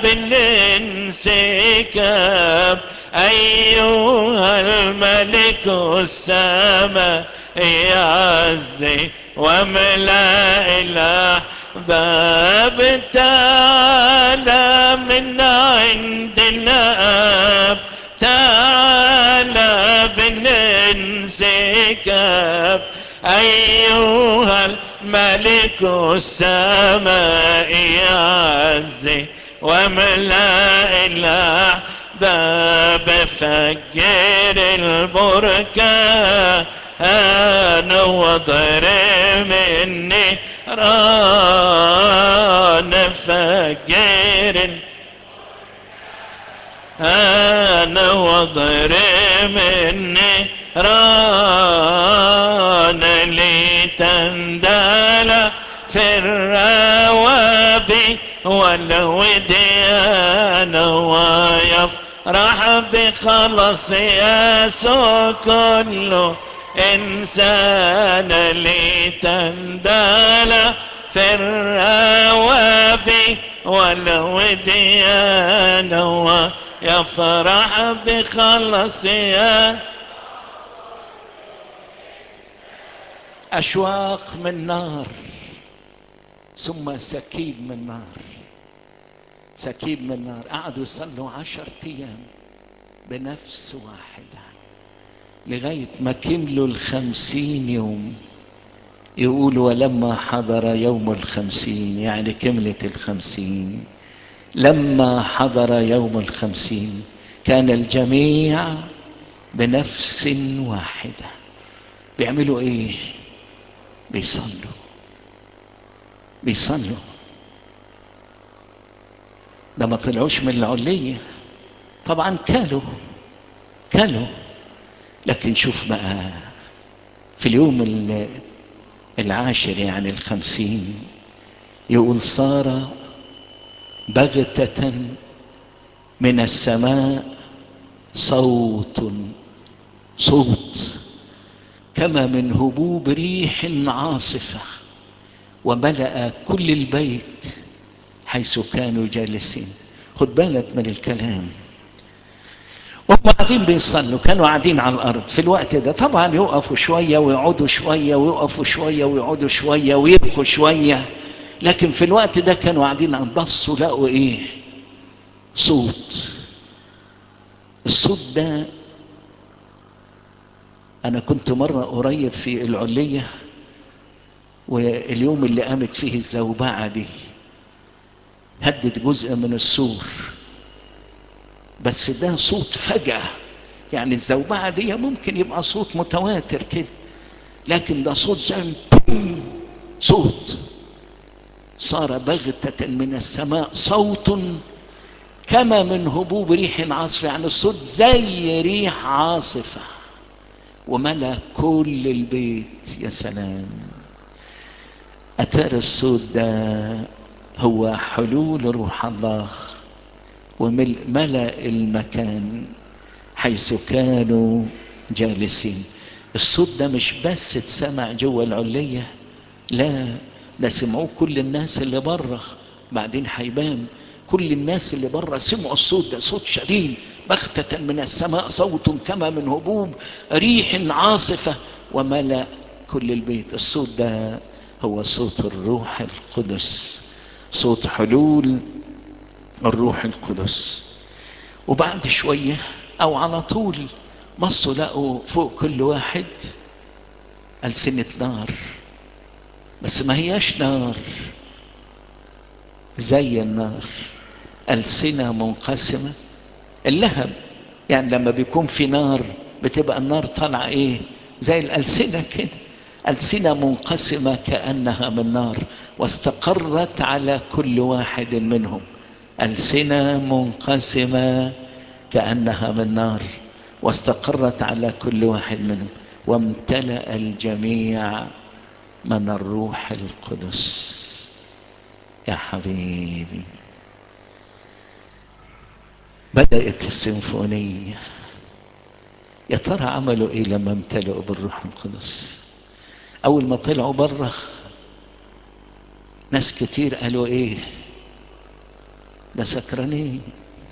بالانسكاب أيها الملك السماء يعزي وملا إله باب تعالى من عند الآب تعالى بالانسكاب أيها الملك السماء يعزي وملا إله باب فجر البركان وضرب مني ران فجر انا وضرب مني ران لتندال في الروابي والوديان ويفرح بخلص يسوع كله إنسان لتندال في الروابي والوديان ويفرح بخلص يسوع أشواق من نار ثم سكيب من نار سكيب من نار قعدوا يصلوا عشر أيام بنفس واحدة لغاية ما كملوا الخمسين يوم يقول ولما حضر يوم الخمسين يعني كملت الخمسين لما حضر يوم الخمسين كان الجميع بنفس واحدة بيعملوا ايه بيصلوا بيصلوا ده ما طلعوش من العلية طبعا كلوا كلوا لكن شوف بقى في اليوم العاشر يعني الخمسين يقول صار بغتة من السماء صوت صوت كما من هبوب ريح عاصفة وملأ كل البيت حيث كانوا جالسين خد بالك من الكلام وهم قاعدين بيصلوا كانوا قاعدين على الارض في الوقت ده طبعا يقفوا شويه ويقعدوا شويه ويقفوا شويه ويقعدوا شويه ويبكوا شويه لكن في الوقت ده كانوا قاعدين عم بصوا لقوا ايه صوت الصوت ده انا كنت مرة قريب في العلية واليوم اللي قامت فيه الزوبعة دي هدت جزء من السور بس ده صوت فجأة يعني الزوبعة دي ممكن يبقى صوت متواتر كده لكن ده صوت زي صوت صار بغتة من السماء صوت كما من هبوب ريح عاصفة يعني الصوت زي ريح عاصفة وملا كل البيت يا سلام أتار الصوت ده هو حلول روح الله وملأ المكان حيث كانوا جالسين الصوت ده مش بس اتسمع جوه العلية لا ده سمعوه كل الناس اللي بره بعدين هيبان كل الناس اللي بره سمعوا الصوت ده صوت شديد بغتة من السماء صوت كما من هبوب ريح عاصفة وملأ كل البيت الصوت ده هو صوت الروح القدس صوت حلول الروح القدس وبعد شوية او على طول بصوا لقوا فوق كل واحد ألسنة نار بس ما هياش نار زي النار ألسنة منقسمة اللهب يعني لما بيكون في نار بتبقى النار طالعة ايه زي الألسنة كده ألسنة منقسمة كأنها من نار واستقرت على كل واحد منهم ألسنة منقسمة كأنها من نار واستقرت على كل واحد منهم وامتلأ الجميع من الروح القدس يا حبيبي بدأت السيمفونية يا ترى عملوا ايه لما امتلئوا بالروح القدس اول ما طلعوا بره ناس كتير قالوا ايه ده سكرانين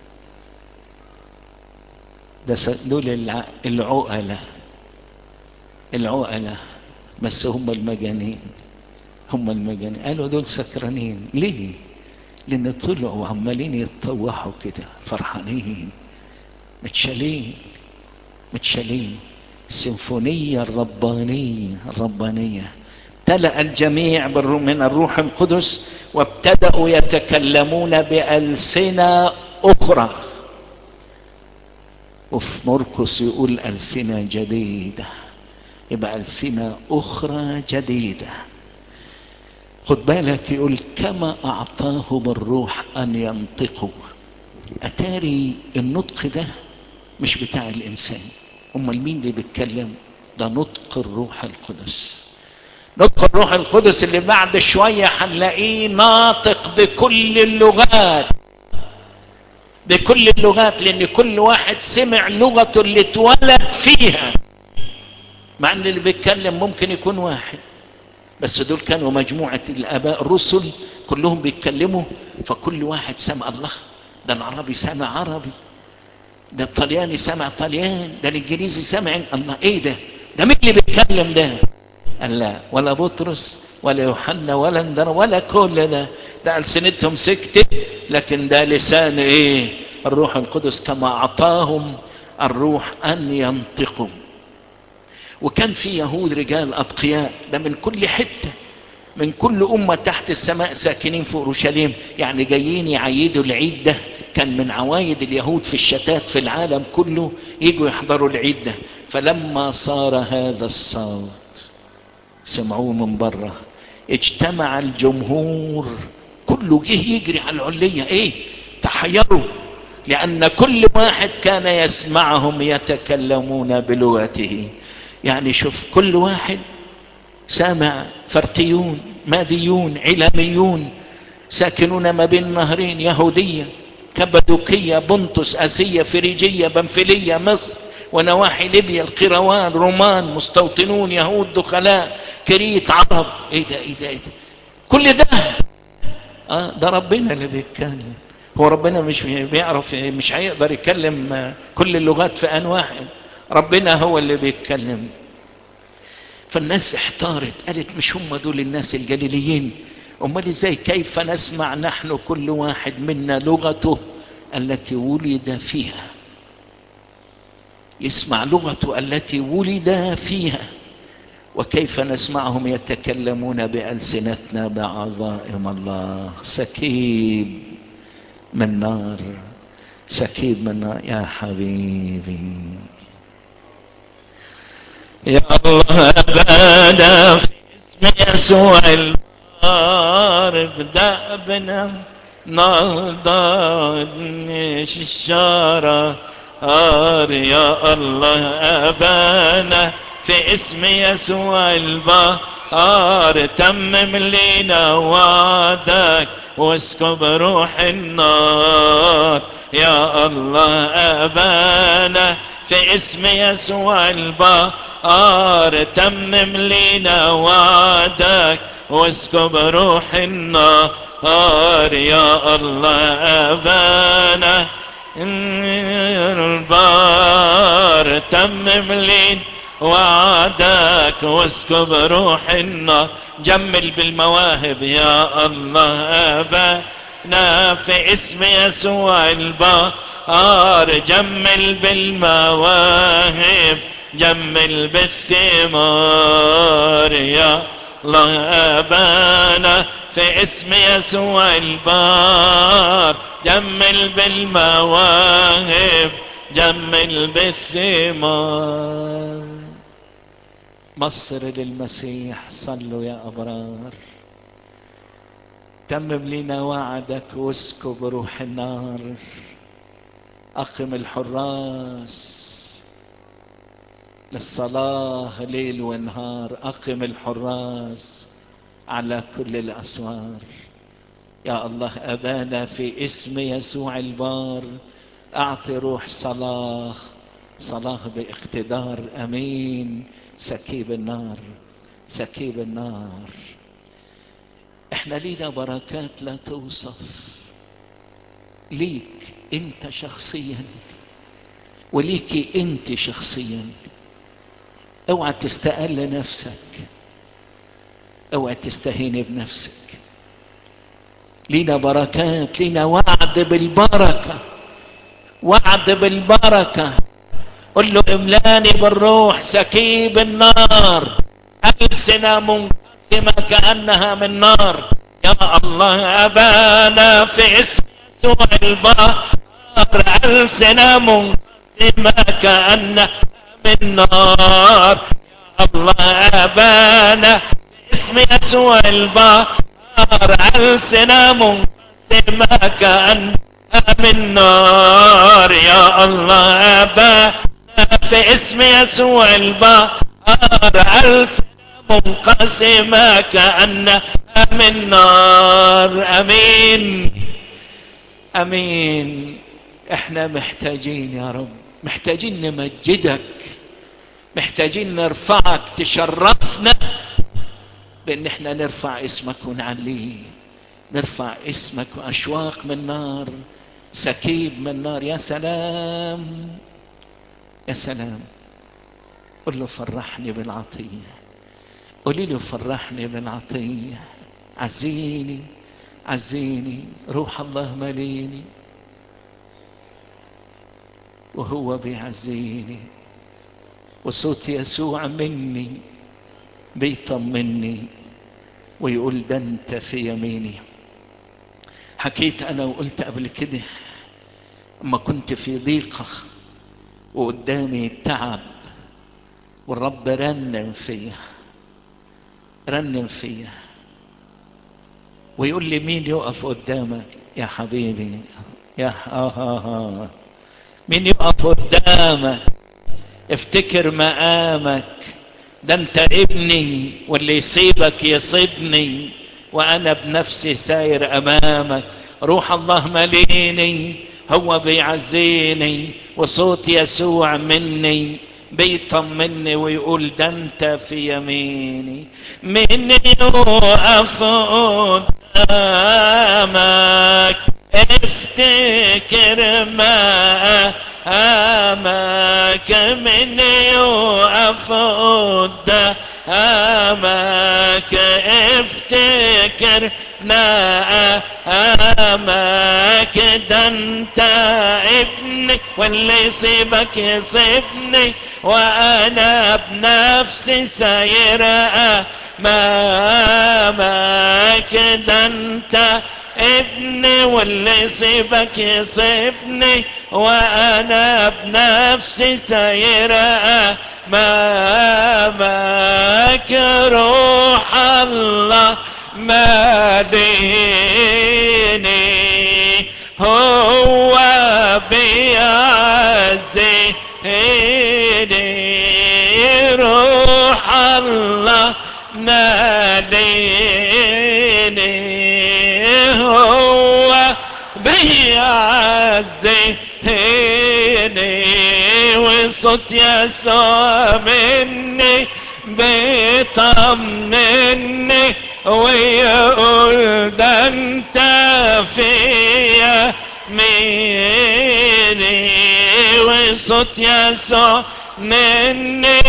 ده س... دول الع... العقلة العقلة بس هم المجانين هم المجانين قالوا دول سكرانين ليه لان طلعوا عمالين يتطوحوا كده فرحانين متشالين متشالين السيمفونية الربانية الربانية امتلأ الجميع من الروح القدس وابتدأوا يتكلمون بألسنة أخرى وفي مرقس يقول ألسنة جديدة يبقى ألسنة أخرى جديدة خد بالك يقول كما أعطاهم الروح أن ينطقوا أتاري النطق ده مش بتاع الإنسان امال مين اللي بيتكلم ده نطق الروح القدس نطق الروح القدس اللي بعد شوية هنلاقيه ناطق بكل اللغات بكل اللغات لان كل واحد سمع لغته اللي اتولد فيها مع ان اللي بيتكلم ممكن يكون واحد بس دول كانوا مجموعة الاباء الرسل كلهم بيتكلموا فكل واحد سمع الله ده العربي سمع عربي ده الطلياني سمع طليان ده الانجليزي سمع الله ايه ده ده مين اللي بيتكلم ده قال لا ولا بطرس ولا يوحنا ولا اندر ولا كل ده ده ألسنتهم سكتت لكن ده لسان ايه الروح القدس كما اعطاهم الروح ان ينطقوا وكان في يهود رجال اتقياء ده من كل حته من كل أمة تحت السماء ساكنين في أورشليم يعني جايين يعيدوا العيد ده كان من عوايد اليهود في الشتات في العالم كله يجوا يحضروا العيد ده فلما صار هذا الصوت سمعوه من بره اجتمع الجمهور كله جه يجري على العلية ايه تحيروا لأن كل واحد كان يسمعهم يتكلمون بلغته يعني شوف كل واحد سامع فرتيون ماديون علاميون ساكنون ما بين نهرين يهودية كبدوكية بنطس أسية فريجية بنفلية مصر ونواحي ليبيا القروان رومان مستوطنون يهود دخلاء كريت عرب ايه ده ايه ده ايه ده كل ده اه ده ربنا اللي بيتكلم هو ربنا مش بيعرف مش هيقدر يتكلم كل اللغات في ان واحد ربنا هو اللي بيتكلم فالناس احتارت قالت مش هم دول الناس الجليليين امال ازاي كيف نسمع نحن كل واحد منا لغته التي ولد فيها يسمع لغته التي ولد فيها وكيف نسمعهم يتكلمون بألسنتنا بعظائم الله سكيب من نار سكيب من نار يا حبيبي يا الله أبانا في اسم يسوع البار ابدأ بنا نهضة الشارة آر يا الله أبانا في اسم يسوع البار تمم لينا وعدك واسكب روح النار يا الله أبانا في اسم يسوع البار تمم لينا وعدك واسكب روح النار يا الله أبانا البار تمم لين وعدك واسكب روح النار جمل بالمواهب يا الله أبانا في اسم يسوع البار جمل بالمواهب جمل بالثمار يا الله أبانا في اسم يسوع البار جمل بالمواهب جمل بالثمار مصر للمسيح صلوا يا أبرار تمم لنا وعدك واسكب روح النار أقم الحراس للصلاة ليل ونهار أقم الحراس على كل الأسوار يا الله أبانا في اسم يسوع البار أعطي روح صلاة صلاة باقتدار أمين سكيب النار سكيب النار احنا لينا بركات لا توصف ليك انت شخصيا وليكي انت شخصيا اوعى تستقل نفسك اوعى تستهين بنفسك لينا بركات لينا وعد بالبركة وعد بالبركة قل له املاني بالروح سكيب النار ألسنة منقسمة كأنها من نار يا الله أبانا في اسم يسوع البار ألسنة منقسمة كأنها من نار يا الله أبانا باسم يسوع البار ألسنة منقسمة كأنها من نار يا الله أبانا في اسم يسوع البار ألسنة منقسمة كأنها من نار أمين أمين احنا محتاجين يا رب محتاجين نمجدك محتاجين نرفعك تشرفنا بان احنا نرفع اسمك ونعليه نرفع اسمك واشواق من نار سكيب من نار يا سلام يا سلام قل له فرحني بالعطية قولي له فرحني بالعطية عزيني عزيني روح الله مليني وهو بيعزيني وصوت يسوع مني بيطمني ويقول ده انت في يميني حكيت انا وقلت قبل كده اما كنت في ضيقة وقدامي التعب والرب رنم فيا رنم فيا ويقول لي مين يقف قدامك يا حبيبي يا آه آه آه. مين يقف قدامك افتكر مقامك ده انت ابني واللي يصيبك يصيبني وانا بنفسي ساير امامك روح الله مليني هو بيعزيني وصوت يسوع مني بيطمني ويقول ده انت في يميني من يقف قدامك افتكر ما امك من يقف قدامك افتكر ما امك ده انت ابني واللي يصيبك يصيبني وانا بنفسي ساير امامك ده انت ابني واللي يصيبك يصيبني وانا بنفسي ساير امامك روح الله مديني هو بيعزيني روح الله ناديني هو بيعزيني وصوت يسوع مني بيطمني ويقول ده انت فيا ميني وصوت يسوع مني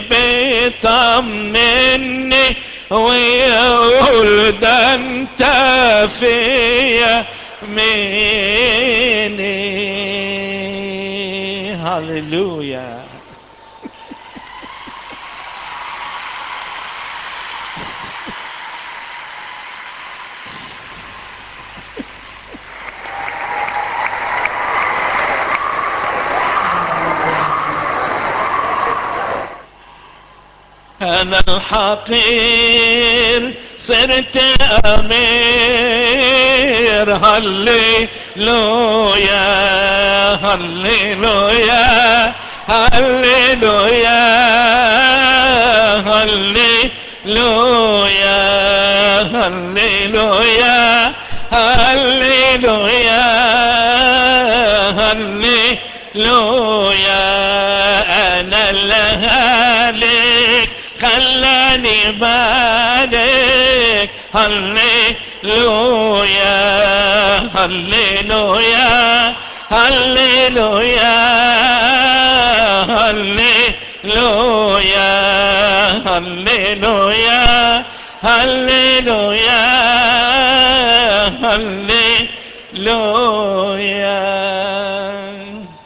بيطمني ويقول ده انت فيا ميني هللويا أنا الحقير صرت أمير هلي لويا هلي لويا هلي لويا هلي لويا هلي لويا هلي لويا هلي لويا أنا لهالك خلاني بالك هللويا هللويا هللويا هللويا هللويا هللويا هللويا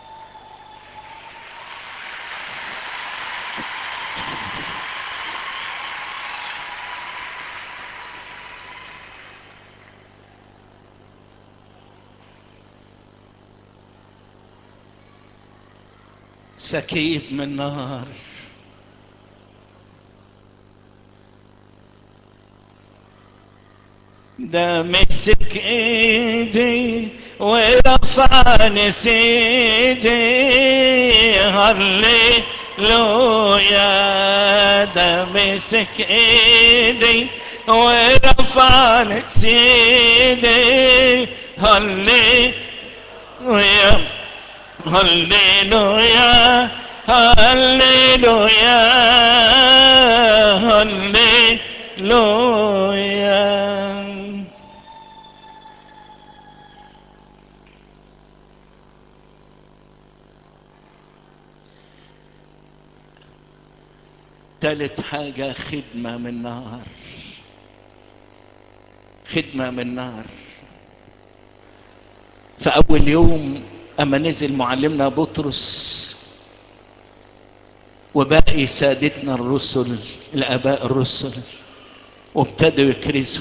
سكيب من نار ده مسك ايدي ورفعني سيدي هلي لويا دمسك ايدي ورفعني سيدي هلي لويا هلي لويا هلي لويا هلي لويا تالت حاجة خدمة من نار خدمة من نار فأول يوم أما نزل معلمنا بطرس وباقي سادتنا الرسل الآباء الرسل وابتدوا يكرزوا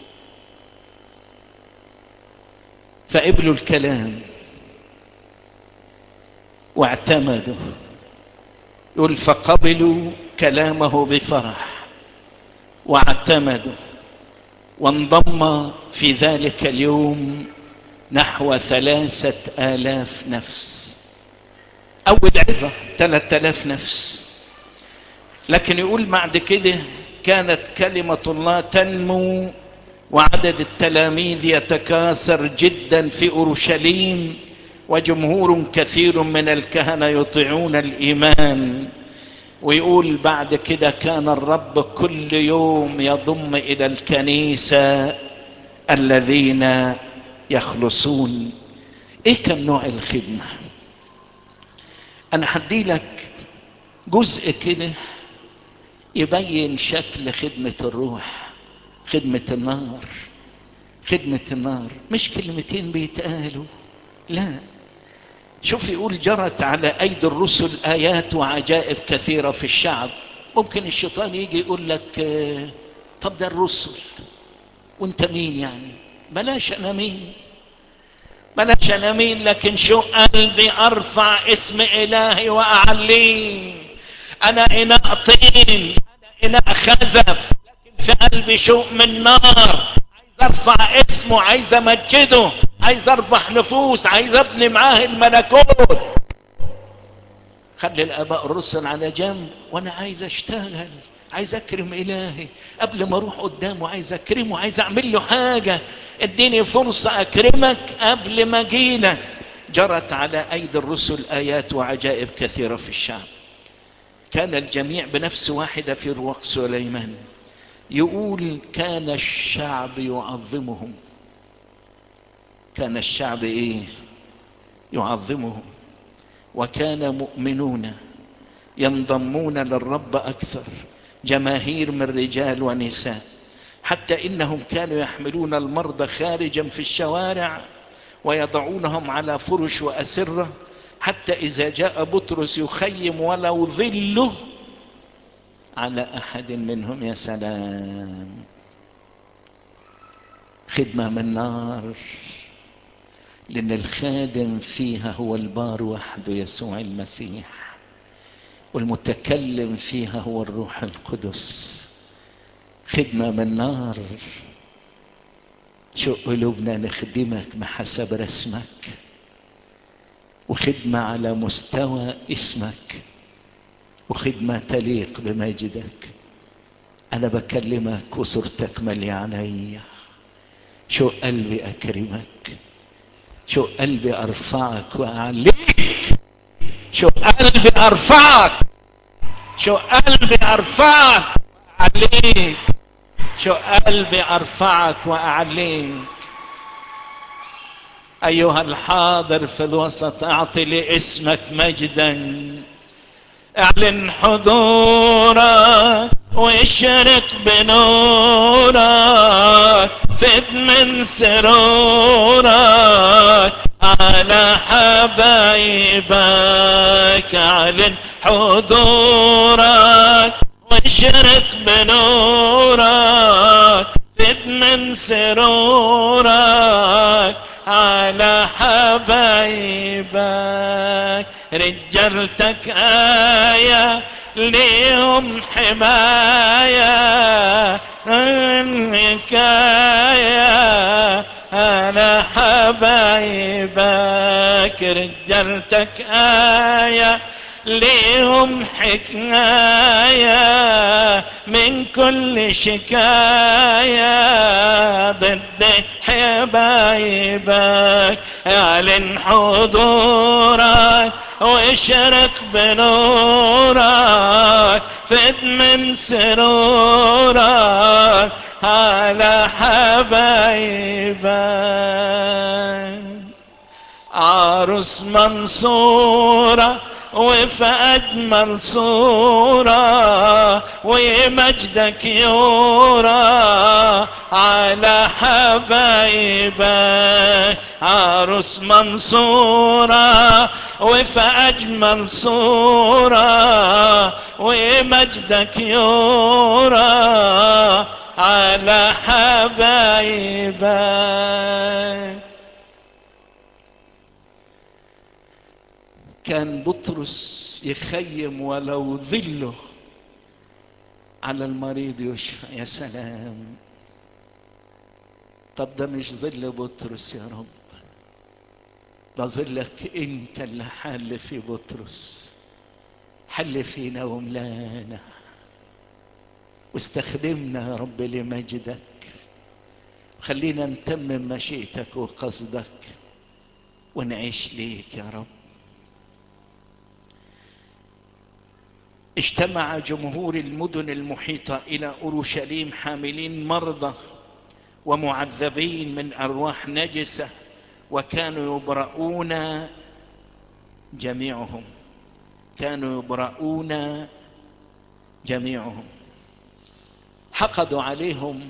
فقبلوا الكلام واعتمدوا يقول فقبلوا كلامه بفرح واعتمدوا وانضم في ذلك اليوم نحو ثلاثة آلاف نفس أول عظة ثلاثة آلاف نفس لكن يقول بعد كده كانت كلمة الله تنمو وعدد التلاميذ يتكاثر جدا في أورشليم وجمهور كثير من الكهنة يطيعون الإيمان ويقول بعد كده كان الرب كل يوم يضم إلى الكنيسة الذين يخلصون ايه كان نوع الخدمة انا هدي لك جزء كده يبين شكل خدمة الروح خدمة النار خدمة النار مش كلمتين بيتقالوا لا شوف يقول جرت على ايدي الرسل ايات وعجائب كثيرة في الشعب ممكن الشيطان يجي يقول لك طب ده الرسل وانت مين يعني بلاش انا مين بلاش انا مين لكن شو قلبي ارفع اسم الهي واعليه انا اناء طين انا اناء خزف لكن في قلبي شوق من نار عايز ارفع اسمه عايز امجده عايز اربح نفوس عايز ابني معاه الملكوت خلي الاباء الرسل على جنب وانا عايز اشتغل عايز اكرم الهي قبل ما اروح قدامه عايز اكرمه عايز اعمل له حاجة اديني فرصة اكرمك قبل ما اجيلك جرت على ايدي الرسل ايات وعجائب كثيرة في الشعب كان الجميع بنفس واحدة في رواق سليمان يقول كان الشعب يعظمهم كان الشعب ايه يعظمهم وكان مؤمنون ينضمون للرب اكثر جماهير من رجال ونساء حتى انهم كانوا يحملون المرضى خارجا في الشوارع ويضعونهم على فرش واسره حتى اذا جاء بطرس يخيم ولو ظله على احد منهم يا سلام خدمه من نار لان الخادم فيها هو البار وحده يسوع المسيح والمتكلم فيها هو الروح القدس خدمة من نار شو قلوبنا نخدمك بحسب رسمك وخدمة على مستوى اسمك وخدمة تليق بمجدك أنا بكلمك وصورتك ملي علي شو قلبي أكرمك شو قلبي أرفعك وأعليك شو قلبي ارفعك شو قلبي ارفعك واعليك شو قلبي ارفعك واعليك ايها الحاضر في الوسط اعطي لاسمك مجدا اعلن حضورك واشرق بنورك فد من سرورك على حبايبك اعلن حضورك واشرق بنورك فد من سرورك على حبايبك رجلتك آية ليهم حماية حكاية أنا حبايبك رجلتك آية ليهم حكاية من كل شكاية ضد حبايبك اعلن حضورك واشرق بنورك فد من سرورك على حبايبك عروس منصوره وفي أجمل صورة ومجدك يورى على حبايبك عروس منصورة وفي أجمل صورة ومجدك يورى على حبايبك كان بطرس يخيم ولو ظله على المريض يشفى يا سلام طب ده مش ظل بطرس يا رب ده ظلك انت اللي حل في بطرس حل فينا وملانا واستخدمنا يا رب لمجدك خلينا نتمم مشيئتك وقصدك ونعيش ليك يا رب اجتمع جمهور المدن المحيطة إلى أورشليم حاملين مرضى ومعذبين من أرواح نجسة وكانوا يبرؤون جميعهم كانوا يبرؤون جميعهم حقدوا عليهم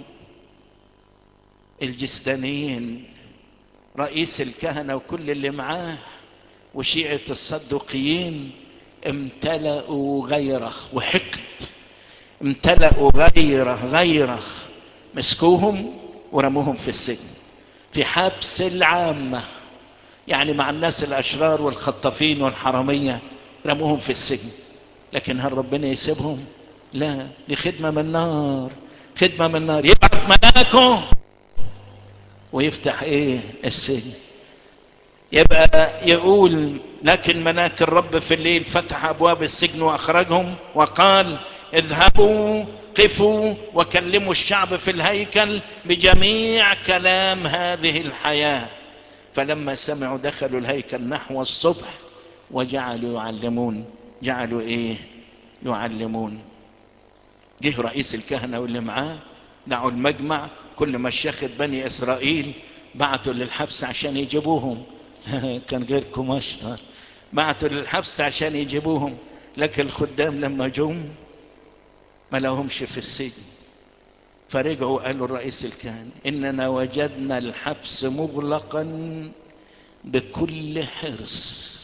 الجسدانيين رئيس الكهنة وكل اللي معاه وشيعة الصدقيين امتلأوا غيره وحقد امتلأوا غيره غيره مسكوهم ورموهم في السجن في حبس العامة يعني مع الناس الأشرار والخطافين والحرامية رموهم في السجن لكن هل ربنا يسيبهم لا دي خدمة من نار خدمة من نار يبعث ملاكه ويفتح ايه السجن يبقى يقول لكن ملاك الرب في الليل فتح ابواب السجن واخرجهم وقال اذهبوا قفوا وكلموا الشعب في الهيكل بجميع كلام هذه الحياة فلما سمعوا دخلوا الهيكل نحو الصبح وجعلوا يعلمون جعلوا ايه يعلمون جه رئيس الكهنة واللي معاه دعوا المجمع كل مشيخة بني اسرائيل بعتوا للحبس عشان يجيبوهم كان غيركم اشطر بعتوا للحبس عشان يجيبوهم لكن الخدام لما جم ما لهمش في السجن فرجعوا قالوا الرئيس الكهنة اننا وجدنا الحبس مغلقا بكل حرص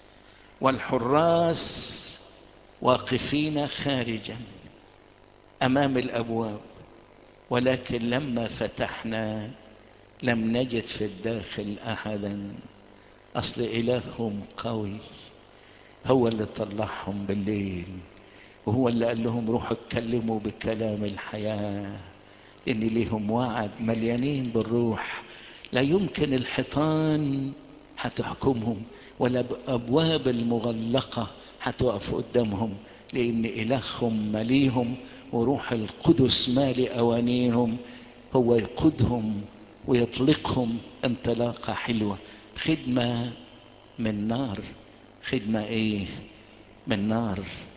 والحراس واقفين خارجا امام الابواب ولكن لما فتحنا لم نجد في الداخل احدا اصل الههم قوي هو اللي طلعهم بالليل وهو اللي قال لهم روحوا اتكلموا بكلام الحياة ان ليهم وعد مليانين بالروح لا يمكن الحيطان هتحكمهم ولا الابواب المغلقة هتقف قدامهم لان الههم مليهم وروح القدس مالي اوانيهم هو يقودهم ويطلقهم انطلاقة حلوة خدمة من نار خدمة ايه من نار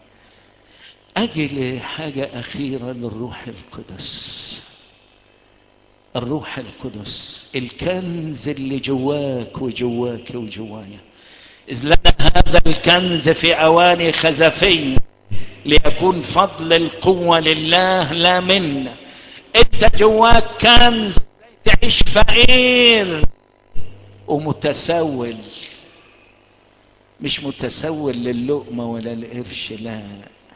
اجي لحاجة اخيرة للروح القدس الروح القدس الكنز اللي جواك وجواك وجوايا اذ لنا هذا الكنز في اواني خزفية ليكون فضل القوة لله لا منا انت جواك كنز تعيش فقير ومتسول مش متسول للقمة ولا القرش لا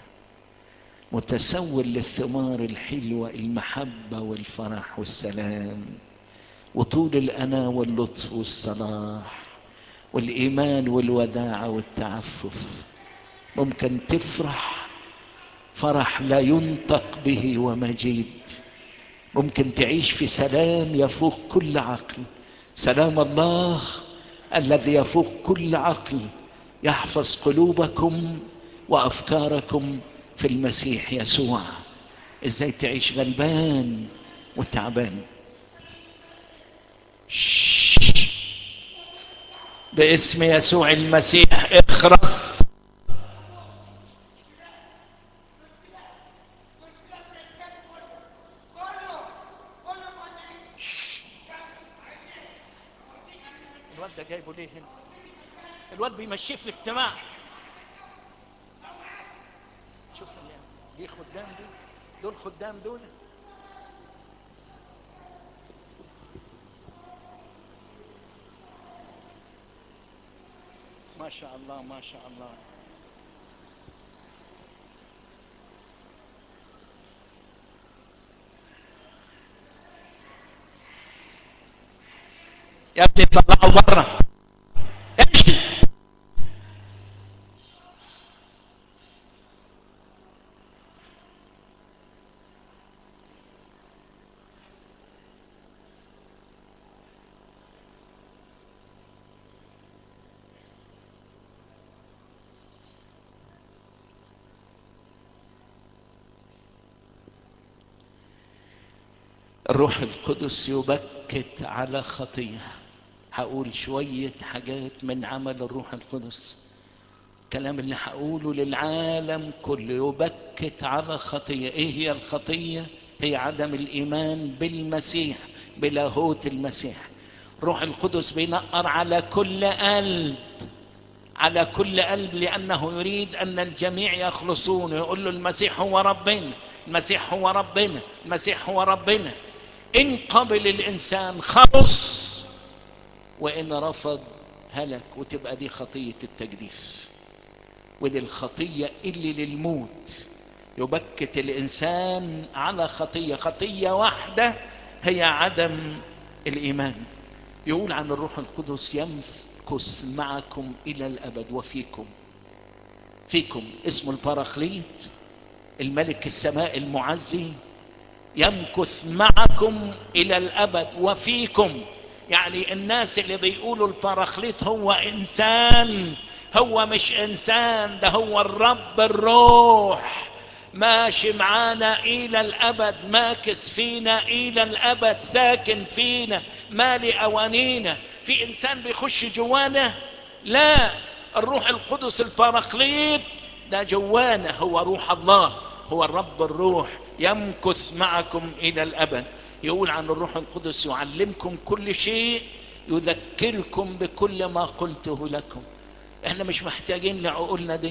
متسول للثمار الحلوة المحبة والفرح والسلام وطول الأنا واللطف والصلاح والإيمان والوداعة والتعفف ممكن تفرح فرح لا ينطق به ومجيد ممكن تعيش في سلام يفوق كل عقل سلام الله الذي يفوق كل عقل يحفظ قلوبكم وافكاركم في المسيح يسوع ازاي تعيش غلبان وتعبان باسم يسوع المسيح اخرس الواد ده جايبه ليه هنا الواد بيمشيه في الاجتماع شوف دي خدام دي دول خدام دول ما شاء الله ما شاء الله يا ابني طلعوا بره امشي الروح القدس يبكت على خطيه هقول شوية حاجات من عمل الروح القدس الكلام اللي هقوله للعالم كله يبكت على خطية ايه هي الخطية هي عدم الايمان بالمسيح بلاهوت المسيح روح القدس بينقر على كل قلب على كل قلب لانه يريد ان الجميع يخلصون يقول له المسيح هو ربنا المسيح هو ربنا المسيح هو ربنا ان قبل الانسان خلص وان رفض هلك وتبقى دي خطية التجديف ودي الخطية اللي للموت يبكت الانسان على خطية خطية واحدة هي عدم الايمان يقول عن الروح القدس يمكث معكم الى الابد وفيكم فيكم اسمه البراخليت الملك السماء المعزي يمكث معكم الى الابد وفيكم يعني الناس اللي بيقولوا البراخليط هو انسان هو مش انسان ده هو الرب الروح ماشي معانا الى الابد ماكس فينا الى الابد ساكن فينا مالي اوانينا في انسان بيخش جوانا لا الروح القدس البراخليط ده جوانا هو روح الله هو الرب الروح يمكث معكم الى الابد يقول عن الروح القدس يعلمكم كل شيء يذكركم بكل ما قلته لكم احنا مش محتاجين لعقولنا دي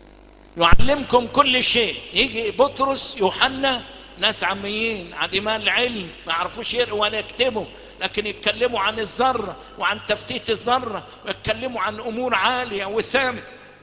يعلمكم كل شيء يجي بطرس يوحنا ناس عميين عدمان العلم ما يعرفوش يقروا ولا يكتبوا لكن يتكلموا عن الذرة وعن تفتيت الذرة ويتكلموا عن امور عالية وسام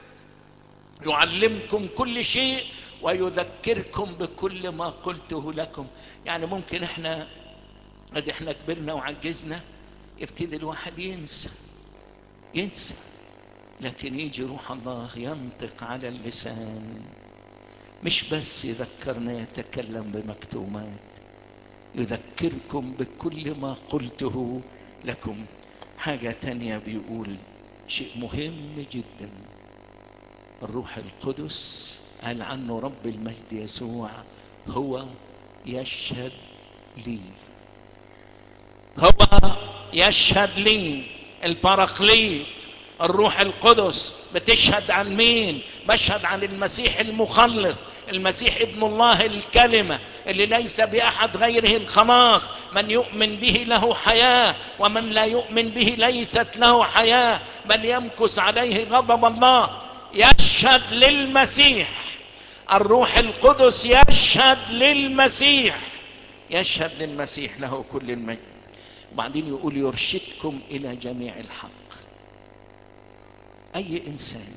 يعلمكم كل شيء ويذكركم بكل ما قلته لكم يعني ممكن احنا قد احنا كبرنا وعجزنا يبتدي الواحد ينسى ينسى لكن يجي روح الله ينطق على اللسان مش بس يذكرنا يتكلم بمكتومات يذكركم بكل ما قلته لكم حاجة تانية بيقول شيء مهم جدا الروح القدس قال عنه رب المجد يسوع هو يشهد لي هو يشهد لي البراخليط الروح القدس بتشهد عن مين بشهد عن المسيح المخلص المسيح ابن الله الكلمة اللي ليس بأحد غيره الخلاص من يؤمن به له حياة ومن لا يؤمن به ليست له حياة بل يمكث عليه غضب الله يشهد للمسيح الروح القدس يشهد للمسيح يشهد للمسيح له كل المجد وبعدين يقول يرشدكم الى جميع الحق اي انسان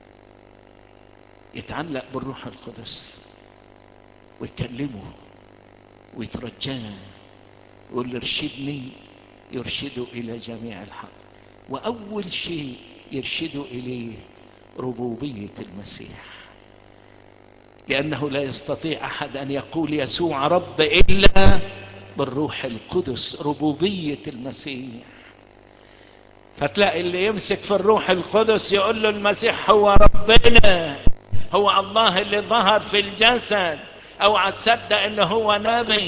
يتعلق بالروح القدس ويكلمه ويترجاه يقول ارشدني يرشده الى جميع الحق واول شيء يرشده اليه ربوبيه المسيح لانه لا يستطيع احد ان يقول يسوع رب الا بالروح القدس ربوبية المسيح فتلاقي اللي يمسك في الروح القدس يقول له المسيح هو ربنا هو الله اللي ظهر في الجسد اوعى تصدق انه هو نبي